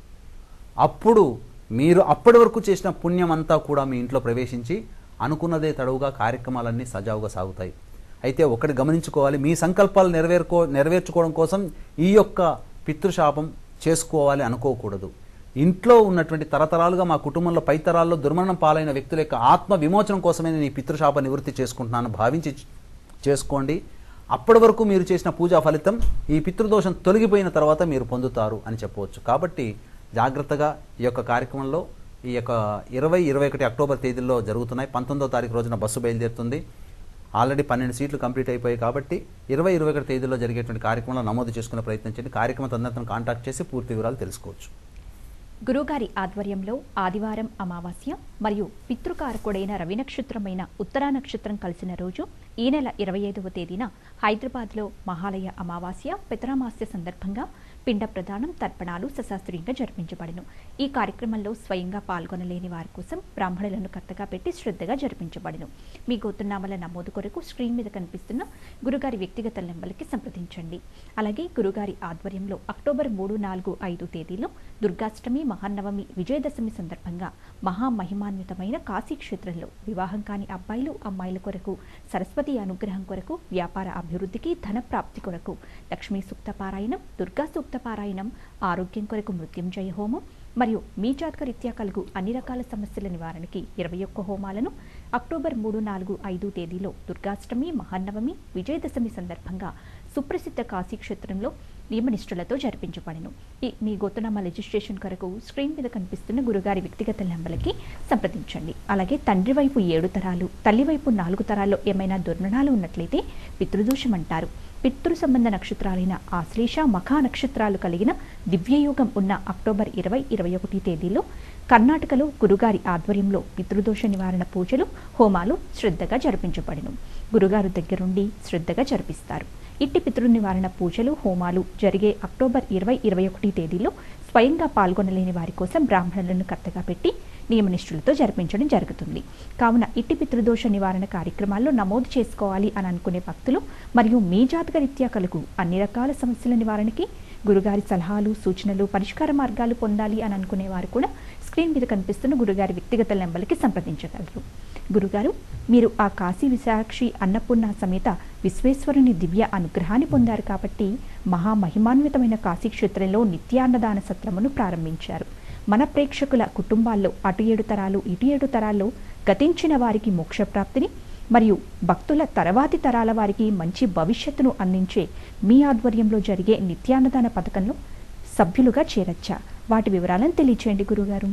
అప్పుడు మీరు అప్పటి వరకు చేసిన పుణ్యం అంతా కూడా మీ ఇంట్లో ప్రవేశించి అనుకున్నదే తడవుగా కార్యక్రమాలన్నీ సజావుగా సాగుతాయి అయితే ఒకటి గమనించుకోవాలి మీ సంకల్పాలు నెరవేర్కో నెరవేర్చుకోవడం కోసం ఈ యొక్క పితృశాపం చేసుకోవాలి అనుకోకూడదు ఇంట్లో ఉన్నటువంటి తరతరాలుగా మా కుటుంబంలో పై తరాల్లో దుర్మరణం పాలైన వ్యక్తుల యొక్క ఆత్మ విమోచనం కోసమే నేను ఈ పితృశాప నివృత్తి చేసుకుంటున్నాను భావించి చేసుకోండి అప్పటి వరకు మీరు చేసిన పూజా ఫలితం ఈ పితృదోషం తొలగిపోయిన తర్వాత మీరు పొందుతారు అని చెప్పవచ్చు కాబట్టి జాగ్రత్తగా ఈ యొక్క కార్యక్రమంలో ఈ యొక్క ఇరవై ఇరవై ఒకటి అక్టోబర్ తేదీల్లో జరుగుతున్నాయి పంతొమ్మిదో తారీఖు రోజున బస్సు బయలుదేరుతుంది ఆల్రెడీ పన్నెండు సీట్లు కంప్లీట్ అయిపోయాయి కాబట్టి ఇరవై ఇరవై ఒకటి తేదీలో జరిగేటువంటి కార్యక్రమంలో నమోదు చేసుకునే ప్రయత్నం చేయండి కార్యక్రమం తదనంతరం కాంటాక్ట్ చేసి పూర్తి వివరాలు తెలుసుకోవచ్చు గురుగారి ఆధ్వర్యంలో ఆదివారం అమావాస్య మరియు పితృకారకుడైన రవి నక్షత్రమైన ఉత్తరా నక్షత్రం కలిసిన రోజు ఈ నెల ఇరవై ఐదవ తేదీన హైదరాబాద్లో మహాలయ అమావాస్య పితరామాస్య సందర్భంగా పిండ ప్రదానం తర్పణాలు సశాస్త్రీయంగా జరిపించబడను ఈ కార్యక్రమంలో స్వయంగా పాల్గొనలేని వారి కోసం బ్రాహ్మణులను కర్తగా పెట్టి శ్రద్ధగా జరిపించబడను మీ గోత్రనామాల నమోదు కొరకు స్క్రీన్ మీద కనిపిస్తున్న గురుగారి వ్యక్తిగత నెంబర్కి సంప్రదించండి అలాగే గురుగారి ఆధ్వర్యంలో అక్టోబర్ మూడు నాలుగు ఐదు తేదీలో దుర్గాష్టమి మహానవమి విజయదశమి సందర్భంగా మహామహిమాన్వితమైన కాశీ క్షేత్రంలో వివాహం కాని అబ్బాయిలు అమ్మాయిల కొరకు సరస్వతి అనుగ్రహం కొరకు వ్యాపార అభివృద్ధికి ధన ప్రాప్తి కొరకు లక్ష్మీ సూక్త పారాయణం దుర్గా సూక్త పారాయణం ఆరోగ్యం కొరకు మృత్యుంజయ హోమం మరియు మీ జాతక రీత్యా కలుగు అన్ని రకాల సమస్యల నివారణకి ఇరవై ఒక్క హోమాలను అక్టోబర్ మూడు నాలుగు ఐదు తేదీలో దుర్గాష్టమి మహానవమి విజయదశమి సందర్భంగా సుప్రసిద్ధ కాశీ క్షేత్రంలో నియమనిష్ఠులతో జరిపించబడను ఈ మీ గోతనామా రిజిస్ట్రేషన్ కొరకు స్క్రీన్ మీద కనిపిస్తున్న గురుగారి వ్యక్తిగత నెంబర్లకి సంప్రదించండి అలాగే తండ్రి వైపు ఏడు తరాలు తల్లి వైపు నాలుగు తరాల్లో ఏమైనా దుర్మరణాలు ఉన్నట్లయితే పితృదోషం అంటారు పితృ సంబంధ నక్షత్రాలైన ఆశ్లేష మఖా నక్షత్రాలు కలిగిన దివ్యయోగం ఉన్న అక్టోబర్ ఇరవై ఇరవై ఒకటి తేదీలో కర్ణాటకలో గురుగారి ఆధ్వర్యంలో పితృదోష నివారణ పూజలు హోమాలు శ్రద్ధగా జరిపించబడిను గురుగారు దగ్గరుండి శ్రద్ధగా జరిపిస్తారు ఇట్టి పితృ నివారణ పూజలు హోమాలు జరిగే అక్టోబర్ ఇరవై ఇరవై ఒకటి తేదీలో స్వయంగా పాల్గొనలేని వారి కోసం బ్రాహ్మణులను కర్తగా పెట్టి నియమనిష్ఠులతో జరిపించడం జరుగుతుంది కావున ఇట్టి పితృదోష నివారణ కార్యక్రమాల్లో నమోదు చేసుకోవాలి అని అనుకునే భక్తులు మరియు మీ జాతక రీత్యా కలుగు అన్ని రకాల సమస్యల నివారణకి గురుగారి సలహాలు సూచనలు పరిష్కార మార్గాలు పొందాలి అని అనుకునే వారు కూడా స్క్రీన్ మీద కనిపిస్తున్న గురుగారి వ్యక్తిగత నెంబర్కి సంప్రదించగలరు గురుగారు మీరు ఆ కాశీ విశాక్షి అన్నపూర్ణ సమేత విశ్వేశ్వరుని దివ్య అనుగ్రహాన్ని పొందారు కాబట్టి మహామహిమాన్వితమైన కాశీ క్షేత్రంలో నిత్యాన్నదాన సత్రమును ప్రారంభించారు మన ప్రేక్షకుల కుటుంబాల్లో అటు ఏడు తరాలు ఇటు ఏడు తరాల్లో గతించిన వారికి మోక్షప్రాప్తిని మరియు భక్తుల తర్వాతి తరాల వారికి మంచి భవిష్యత్తును అందించే మీ ఆధ్వర్యంలో జరిగే నిత్యాన్నదాన పథకంలో సభ్యులుగా చేరచ్చా వాటి వివరాలను తెలియచేయండి గురుగారు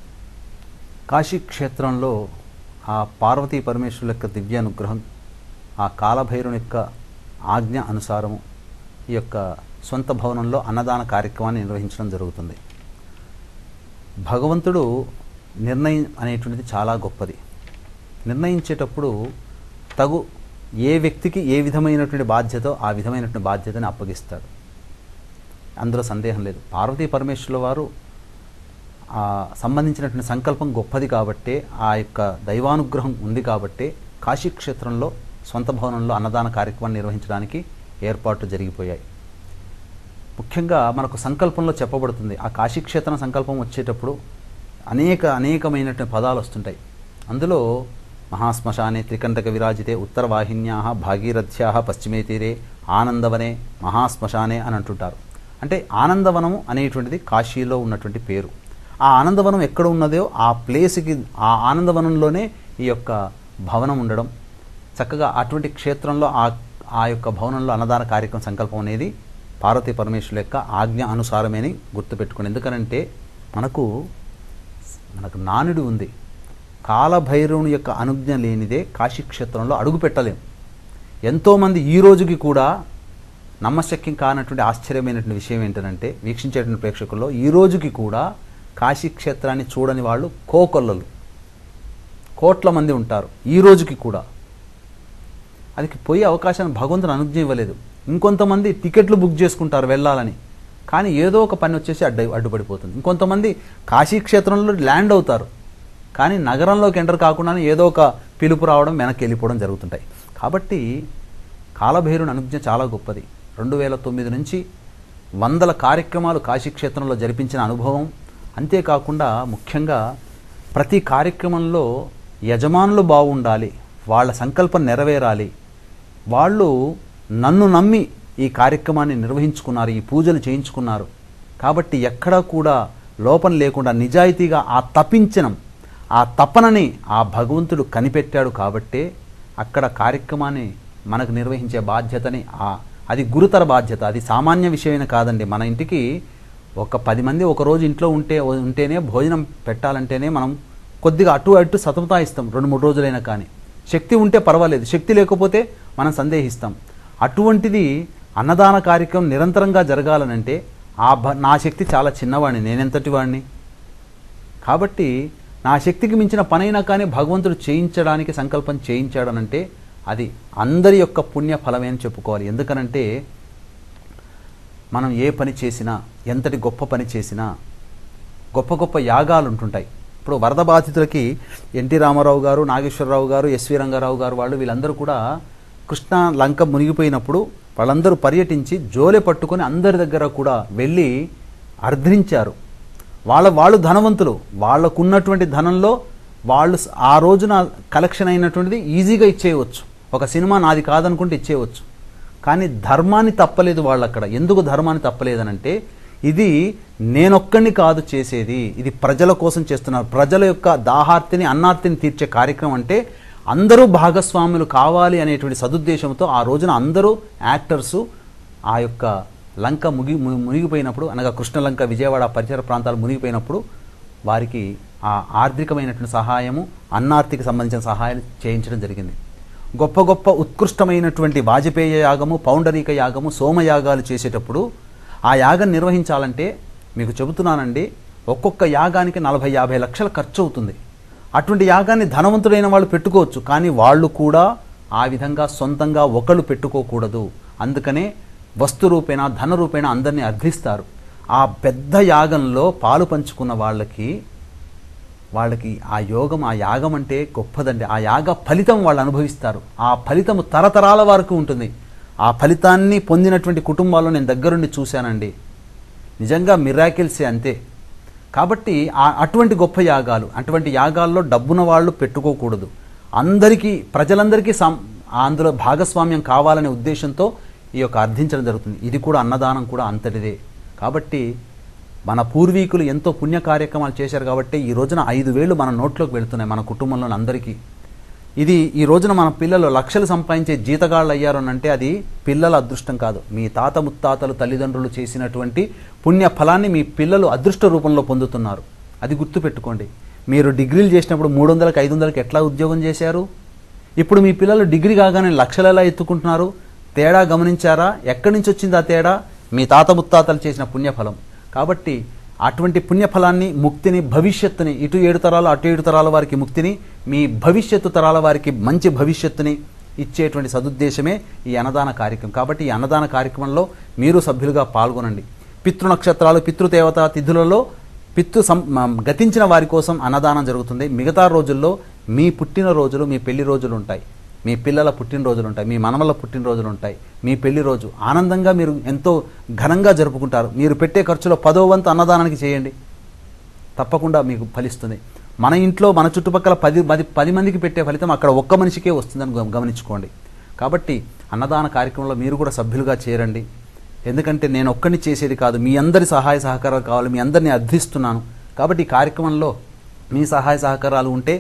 కాశీ క్షేత్రంలో ఆ పార్వతీ పరమేశ్వరుల యొక్క దివ్య అనుగ్రహం ఆ కాలభైరుని యొక్క ఆజ్ఞ అనుసారము ఈ యొక్క సొంత భవనంలో అన్నదాన కార్యక్రమాన్ని నిర్వహించడం జరుగుతుంది భగవంతుడు నిర్ణయం అనేటువంటిది చాలా గొప్పది నిర్ణయించేటప్పుడు తగు ఏ వ్యక్తికి ఏ విధమైనటువంటి బాధ్యత ఆ విధమైనటువంటి బాధ్యతని అప్పగిస్తాడు అందులో సందేహం లేదు పార్వతీ పరమేశ్వరుల వారు ఆ సంబంధించినటువంటి సంకల్పం గొప్పది కాబట్టే ఆ యొక్క దైవానుగ్రహం ఉంది కాబట్టే కాశీక్షేత్రంలో సొంత భవనంలో అన్నదాన కార్యక్రమాన్ని నిర్వహించడానికి ఏర్పాట్లు జరిగిపోయాయి ముఖ్యంగా మనకు సంకల్పంలో చెప్పబడుతుంది ఆ కాశీక్షేత్రం సంకల్పం వచ్చేటప్పుడు అనేక అనేకమైనటువంటి పదాలు వస్తుంటాయి అందులో మహాశ్మశానే త్రికంటక విరాజితే ఉత్తరవాహిన్యా భాగీరథ్యా పశ్చిమే తీరే ఆనందవనే మహాశ్మశానే అని అంటుంటారు అంటే ఆనందవనము అనేటువంటిది కాశీలో ఉన్నటువంటి పేరు ఆ ఆనందవనం ఎక్కడ ఉన్నదో ఆ ప్లేస్కి ఆ ఆనందవనంలోనే ఈ యొక్క భవనం ఉండడం చక్కగా అటువంటి క్షేత్రంలో ఆ ఆ యొక్క భవనంలో అన్నదాన కార్యక్రమం సంకల్పం అనేది పార్వతీ పరమేశ్వరుల యొక్క ఆజ్ఞ అనుసారమే అని గుర్తుపెట్టుకోండి ఎందుకనంటే మనకు మనకు నానుడి ఉంది కాలభైరవుని యొక్క అనుజ్ఞ లేనిదే కాశీక్షేత్రంలో అడుగు పెట్టలేం ఎంతోమంది ఈ రోజుకి కూడా నమ్మశక్యం కానటువంటి ఆశ్చర్యమైనటువంటి విషయం ఏంటంటే వీక్షించేటువంటి ప్రేక్షకుల్లో ఈ రోజుకి కూడా కాశీక్షేత్రాన్ని చూడని వాళ్ళు కోకొల్లలు కోట్ల మంది ఉంటారు ఈ రోజుకి కూడా అది పోయే అవకాశాన్ని భగవంతుని అనుజ్ఞ ఇవ్వలేదు ఇంకొంతమంది టికెట్లు బుక్ చేసుకుంటారు వెళ్ళాలని కానీ ఏదో ఒక పని వచ్చేసి అడ్డు అడ్డుపడిపోతుంది ఇంకొంతమంది కాశీక్షేత్రంలో ల్యాండ్ అవుతారు కానీ నగరంలోకి ఎంటర్ కాకుండానే ఏదో ఒక పిలుపు రావడం వెనక్కి వెళ్ళిపోవడం జరుగుతుంటాయి కాబట్టి కాలభైరుని అనుజ్ఞ చాలా గొప్పది రెండు వేల తొమ్మిది నుంచి వందల కార్యక్రమాలు కాశీక్షేత్రంలో జరిపించిన అనుభవం అంతేకాకుండా ముఖ్యంగా ప్రతి కార్యక్రమంలో యజమానులు బాగుండాలి వాళ్ళ సంకల్పం నెరవేరాలి వాళ్ళు నన్ను నమ్మి ఈ కార్యక్రమాన్ని నిర్వహించుకున్నారు ఈ పూజలు చేయించుకున్నారు కాబట్టి ఎక్కడా కూడా లోపం లేకుండా నిజాయితీగా ఆ తపించనం ఆ తపనని ఆ భగవంతుడు కనిపెట్టాడు కాబట్టే అక్కడ కార్యక్రమాన్ని మనకు నిర్వహించే బాధ్యతని ఆ అది గురుతర బాధ్యత అది సామాన్య విషయమైన కాదండి మన ఇంటికి ఒక పది మంది ఒక రోజు ఇంట్లో ఉంటే ఉంటేనే భోజనం పెట్టాలంటేనే మనం కొద్దిగా అటు అటు సతమతాయిస్తాం రెండు మూడు రోజులైనా కానీ శక్తి ఉంటే పర్వాలేదు శక్తి లేకపోతే మనం సందేహిస్తాం అటువంటిది అన్నదాన కార్యక్రమం నిరంతరంగా జరగాలనంటే ఆ భ నా శక్తి చాలా చిన్నవాడిని నేనెంతటి వాడిని కాబట్టి నా శక్తికి మించిన పనైనా కానీ భగవంతుడు చేయించడానికి సంకల్పం చేయించాడనంటే అది అందరి యొక్క పుణ్య ఫలమే అని చెప్పుకోవాలి ఎందుకనంటే మనం ఏ పని చేసినా ఎంతటి గొప్ప పని చేసినా గొప్ప గొప్ప యాగాలు ఉంటుంటాయి ఇప్పుడు వరద బాధితులకి ఎన్టీ రామారావు గారు నాగేశ్వరరావు గారు ఎస్వి రంగారావు గారు వాళ్ళు వీళ్ళందరూ కూడా కృష్ణా లంక మునిగిపోయినప్పుడు వాళ్ళందరూ పర్యటించి జోలె పట్టుకొని అందరి దగ్గర కూడా వెళ్ళి అర్థించారు వాళ్ళ వాళ్ళు ధనవంతులు వాళ్ళకున్నటువంటి ధనంలో వాళ్ళు స- ఆ రోజున కలెక్షన్ అయినటువంటిది ఈజీగా ఇచ్చేయవచ్చు ఒక సినిమా నాది కాదనుకుంటే ఇచ్చేయవచ్చు కానీ ధర్మాన్ని తప్పలేదు వాళ్ళు అక్కడ ఎందుకు ధర్మాన్ని తప్పలేదనంటే ఇది నేనొక్కడిని కాదు చేసేది ఇది ప్రజల కోసం చేస్తున్నారు ప్రజల యొక్క దాహార్తిని అన్నార్తిని తీర్చే కార్యక్రమం అంటే అందరూ భాగస్వాములు కావాలి అనేటువంటి సదుద్దేశంతో ఆ రోజున అందరూ యాక్టర్సు ఆ యొక్క లంక ముగి ము- మునిగిపోయినప్పుడు అనగా కృష్ణలంక విజయవాడ పరిసర ప్రాంతాలు మునిగిపోయినప్పుడు వారికి ఆ ఆర్థికమైనటువంటి సహాయము అన్నార్థిక సంబంధించిన సహాయాలు చేయించడం జరిగింది గొప్ప గొప్ప ఉత్కృష్టమైనటువంటి వాజపేయ యాగము పౌండరీక యాగము సోమయాగాలు చేసేటప్పుడు ఆ యాగం నిర్వహించాలంటే మీకు చెబుతున్నానండి ఒక్కొక్క యాగానికి నలభై యాభై లక్షల ఖర్చు అవుతుంది అటువంటి యాగాన్ని ధనవంతుడైన వాళ్ళు పెట్టుకోవచ్చు కానీ వాళ్ళు కూడా ఆ విధంగా సొంతంగా ఒకళ్ళు పెట్టుకోకూడదు అందుకనే వస్తు రూపేణ ధన రూపేణ అందరినీ అర్థిస్తారు ఆ పెద్ద యాగంలో పాలు పంచుకున్న వాళ్ళకి వాళ్ళకి ఆ యోగం ఆ యాగం అంటే గొప్పదండి ఆ యాగ ఫలితం వాళ్ళు అనుభవిస్తారు ఆ ఫలితము తరతరాల వరకు ఉంటుంది ఆ ఫలితాన్ని పొందినటువంటి కుటుంబాల్లో నేను దగ్గరుండి చూశానండి నిజంగా మిరాకిల్సే అంతే కాబట్టి ఆ అటువంటి గొప్ప యాగాలు అటువంటి యాగాల్లో డబ్బున వాళ్ళు పెట్టుకోకూడదు అందరికీ ప్రజలందరికీ సం అందులో భాగస్వామ్యం కావాలనే ఉద్దేశంతో ఈ యొక్క అర్థించడం జరుగుతుంది ఇది కూడా అన్నదానం కూడా అంతటిదే కాబట్టి మన పూర్వీకులు ఎంతో పుణ్య కార్యక్రమాలు చేశారు కాబట్టి ఈ రోజున ఐదు వేలు మన నోట్లోకి వెళుతున్నాయి మన కుటుంబంలోని అందరికీ ఇది ఈ రోజున మన పిల్లలు లక్షలు సంపాదించే జీతగాళ్ళు అయ్యారు అని అంటే అది పిల్లల అదృష్టం కాదు మీ తాత ముత్తాతలు తల్లిదండ్రులు చేసినటువంటి పుణ్య ఫలాన్ని మీ పిల్లలు అదృష్ట రూపంలో పొందుతున్నారు అది గుర్తుపెట్టుకోండి మీరు డిగ్రీలు చేసినప్పుడు మూడు వందలకు ఐదు వందలకు ఎట్లా ఉద్యోగం చేశారు ఇప్పుడు మీ పిల్లలు డిగ్రీ కాగానే లక్షలు ఎలా ఎత్తుకుంటున్నారు తేడా గమనించారా ఎక్కడి నుంచి వచ్చింది ఆ తేడా మీ తాత ముత్తాతలు చేసిన పుణ్యఫలం కాబట్టి అటువంటి పుణ్యఫలాన్ని ముక్తిని భవిష్యత్తుని ఇటు ఏడు తరాలు అటు ఏడు తరాల వారికి ముక్తిని మీ భవిష్యత్తు తరాల వారికి మంచి భవిష్యత్తుని ఇచ్చేటువంటి సదుద్దేశమే ఈ అన్నదాన కార్యక్రమం కాబట్టి ఈ అన్నదాన కార్యక్రమంలో మీరు సభ్యులుగా పాల్గొనండి పితృ నక్షత్రాలు పితృదేవతా తిథులలో పితృ సం మ- గతించిన వారి కోసం అన్నదానం జరుగుతుంది మిగతా రోజుల్లో మీ పుట్టినరోజులు మీ పెళ్లి రోజులు ఉంటాయి మీ పిల్లల పుట్టినరోజులు ఉంటాయి మీ మనమల పుట్టినరోజులు ఉంటాయి మీ పెళ్లి రోజు ఆనందంగా మీరు ఎంతో ఘనంగా జరుపుకుంటారు మీరు పెట్టే ఖర్చులో పదో వంతు అన్నదానానికి చేయండి తప్పకుండా మీకు ఫలిస్తుంది మన ఇంట్లో మన చుట్టుపక్కల పది పది పది మందికి పెట్టే ఫలితం అక్కడ ఒక్క మనిషికే వస్తుందని గమ- గమనించుకోండి కాబట్టి అన్నదాన కార్యక్రమంలో మీరు కూడా సభ్యులుగా చేరండి ఎందుకంటే నేను ఒక్కడిని చేసేది కాదు మీ అందరి సహాయ సహకారాలు కావాలి మీ అందరినీ అర్థిస్తున్నాను కాబట్టి ఈ కార్యక్రమంలో మీ సహాయ సహకారాలు ఉంటే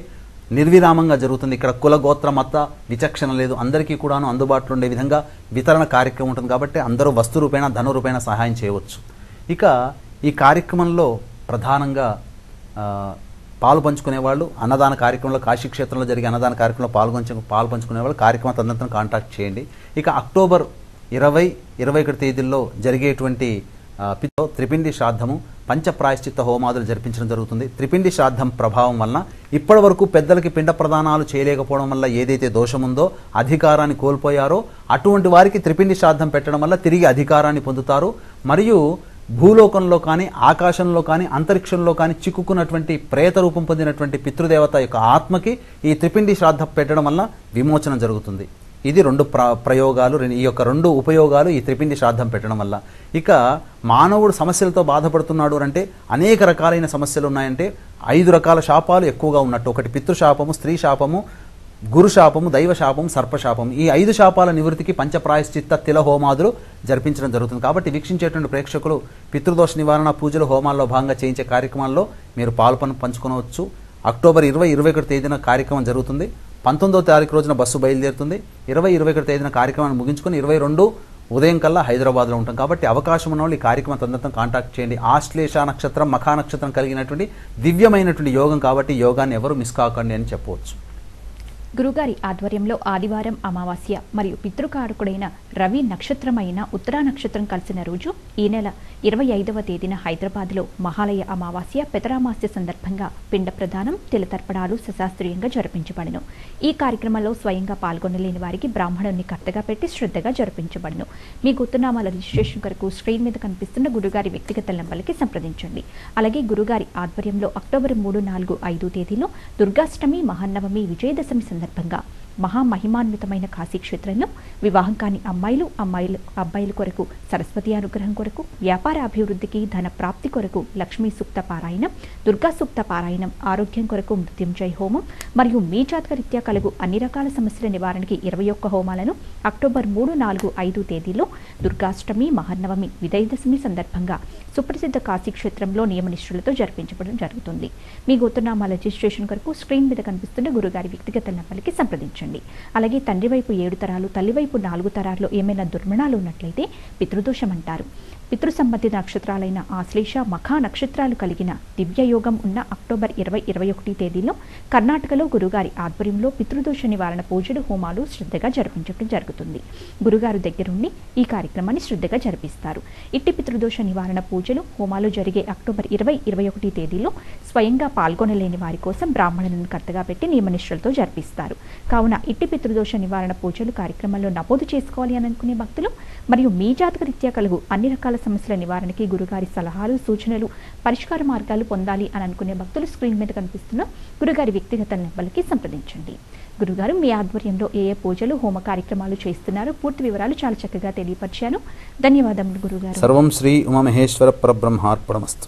నిర్విరామంగా జరుగుతుంది ఇక్కడ కుల గోత్ర మత విచక్షణ లేదు అందరికీ కూడాను అందుబాటులో ఉండే విధంగా వితరణ కార్యక్రమం ఉంటుంది కాబట్టి అందరూ వస్తు రూపేణ ధన రూపేణ సహాయం చేయవచ్చు ఇక ఈ కార్యక్రమంలో ప్రధానంగా ఆ, పాలు పంచుకునే వాళ్ళు అన్నదాన కార్యక్రమంలో కాశీ క్షేత్రంలో జరిగే అన్నదాన కార్యక్రమంలో పాల్గొంచు పాలు పంచుకునే వాళ్ళు కార్యక్రమం తదనంతరం కాంటాక్ట్ చేయండి ఇక అక్టోబర్ ఇరవై ఇరవై ఒకటి తేదీల్లో జరిగేటువంటి ఆ, పితో త్రిపిండి శ్రాద్ధము పంచ ప్రాయశ్చిత్త హోమాదులు జరిపించడం జరుగుతుంది త్రిపిండి శ్రాద్ధం ప్రభావం వలన ఇప్పటి వరకు పెద్దలకి పిండ ప్రదానాలు చేయలేకపోవడం వల్ల ఏదైతే దోషం ఉందో అధికారాన్ని కోల్పోయారో అటువంటి వారికి త్రిపిండి శ్రాద్ధం పెట్టడం వల్ల తిరిగి అధికారాన్ని పొందుతారు మరియు భూలోకంలో కానీ ఆకాశంలో కానీ అంతరిక్షంలో కానీ చిక్కుకున్నటువంటి ప్రేత రూపం పొందినటువంటి పితృదేవత యొక్క ఆత్మకి ఈ త్రిపిండి శ్రాద్ధ పెట్టడం వల్ల విమోచనం జరుగుతుంది ఇది రెండు ప్ర ప్రయోగాలు రెం- ఈ యొక్క రెండు ఉపయోగాలు ఈ త్రిపిండి శ్రాద్ధం పెట్టడం వల్ల ఇక మానవుడు సమస్యలతో బాధపడుతున్నాడు అంటే అనేక రకాలైన సమస్యలు ఉన్నాయంటే ఐదు రకాల శాపాలు ఎక్కువగా ఉన్నట్టు ఒకటి పితృశాపము స్త్రీ శాపము గురు శాపము దైవ శాపము సర్పశాపము ఈ ఐదు శాపాల నివృత్తికి పంచప్రాయశ్చిత్త తిల హోమాదులు జరిపించడం జరుగుతుంది కాబట్టి వీక్షించేటువంటి ప్రేక్షకులు పితృదోష నివారణ పూజలు హోమాల్లో భాగంగా చేయించే కార్యక్రమాల్లో మీరు పాల్పొన పంచుకోవచ్చు అక్టోబర్ ఇరవై ఇరవై ఒకటి తేదీన కార్యక్రమం జరుగుతుంది పంతొమ్మిదో తారీఖు రోజున బస్సు బయలుదేరుతుంది ఇరవై ఇరవై ఒకటి తేదీన కార్యక్రమాన్ని ముగించుకొని ఇరవై రెండు ఉదయం కల్లా హైదరాబాద్లో ఉంటాం కాబట్టి అవకాశం ఉన్న వాళ్ళు ఈ కార్యక్రమం తొందరతో కాంటాక్ట్ చేయండి ఆశ్లేష నక్షత్రం మఖా నక్షత్రం కలిగినటువంటి దివ్యమైనటువంటి యోగం కాబట్టి ఈ యోగాన్ని ఎవరు మిస్ కాకండి అని చెప్పవచ్చు గురుగారి ఆధ్వర్యంలో ఆదివారం అమావాస్య మరియు పితృకారకుడైన రవి నక్షత్రమైన ఉత్తరా నక్షత్రం కలిసిన రోజు ఈ నెల ఇరవై ఐదవ తేదీన హైదరాబాద్లో మహాలయ అమావాస్య పెతరామాస్య సందర్భంగా పిండ ప్రదానం తిలతర్పణాలు సశాస్త్రీయంగా జరిపించబడను ఈ కార్యక్రమంలో స్వయంగా పాల్గొనలేని వారికి బ్రాహ్మణుని కర్తగా పెట్టి శ్రద్ధగా జరిపించబడను మీ గుర్తునామాల రిజిస్ట్రేషన్ కొరకు స్క్రీన్ మీద కనిపిస్తున్న గురుగారి వ్యక్తిగత నంబర్లకి సంప్రదించండి అలాగే గురుగారి ఆధ్వర్యంలో అక్టోబర్ మూడు నాలుగు ఐదు తేదీలో దుర్గాష్టమి మహానవమి విజయదశమి సందర్భంగా మహామహిమాన్వితమైన కాశీక్షేత్రంలో వివాహం కాని అమ్మాయిలు అమ్మాయిలు అబ్బాయిల కొరకు సరస్వతి అనుగ్రహం కొరకు వ్యాపార అభివృద్ధికి ధన ప్రాప్తి కొరకు లక్ష్మీ సూక్త పారాయణం దుర్గా సూక్త పారాయణం ఆరోగ్యం కొరకు మృత్యుంజయ హోమం మరియు మీ జాతకరీత్యా కలుగు అన్ని రకాల సమస్యల నివారణకి ఇరవై ఒక్క హోమాలను అక్టోబర్ మూడు నాలుగు ఐదు తేదీలో దుర్గాష్టమి మహానవమి విదయదశమి సందర్భంగా సుప్రసిద్ధ కాశీ క్షేత్రంలో నియమనిష్ఠులతో జరిపించబడడం జరుగుతుంది మీ గోతునామాల రిజిస్ట్రేషన్ కొరకు స్క్రీన్ మీద కనిపిస్తున్న గురుగారి వ్యక్తిగత నంబర్కి సంప్రదించండి అలాగే తండ్రి వైపు ఏడు తరాలు తల్లి వైపు నాలుగు తరాల్లో ఏమైనా దుర్మణాలు ఉన్నట్లయితే పితృదోషం అంటారు పితృ సంబంధిత నక్షత్రాలైన ఆశ్లేష మఖా నక్షత్రాలు కలిగిన దివ్య యోగం ఉన్న అక్టోబర్ ఇరవై ఇరవై ఒకటి తేదీలో కర్ణాటకలో గురుగారి ఆధ్వర్యంలో పితృదోష నివారణ పూజలు హోమాలు శ్రద్ధగా జరిపించడం జరుగుతుంది గురుగారు దగ్గరుండి ఈ కార్యక్రమాన్ని శ్రద్ధగా జరిపిస్తారు ఇట్టి పితృదోష నివారణ పూజలు హోమాలు జరిగే అక్టోబర్ ఇరవై ఇరవై ఒకటి తేదీలో స్వయంగా పాల్గొనలేని వారి కోసం బ్రాహ్మణులను కర్తగా పెట్టి నియమనిష్ఠులతో జరిపిస్తారు కావున ఇట్టి పితృదోష నివారణ పూజలు కార్యక్రమంలో నమోదు చేసుకోవాలి అని అనుకునే భక్తులు మరియు మీ జాతక రీత్యా కలుగు అన్ని రకాల సమస్యల నివారణకి గురుగారి సలహాలు సూచనలు పరిష్కార మార్గాలు పొందాలి అని అనుకునే భక్తులు స్క్రీన్ మీద కనిపిస్తున్న గురుగారి వ్యక్తిగత నెంబర్లకి సంప్రదించండి గురుగారు మీ ఆధ్వర్యంలో ఏ ఏ పూజలు హోమ కార్యక్రమాలు చేస్తున్నారు పూర్తి వివరాలు చాలా చక్కగా తెలియపరిచాను ధన్యవాదములు గురుగారు సర్వం శ్రీ ఉమామహేశ్వర పరబ్రహ్మార్పణమస్తు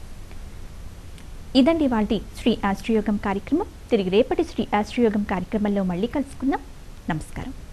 ఇదండి వాటి శ్రీ ఆస్ట్రయోగం కార్యక్రమం తిరిగి రేపటి శ్రీ ఆస్ట్రయోగం కార్యక్రమంలో మళ్ళీ కలుసుకుందాం నమస్కారం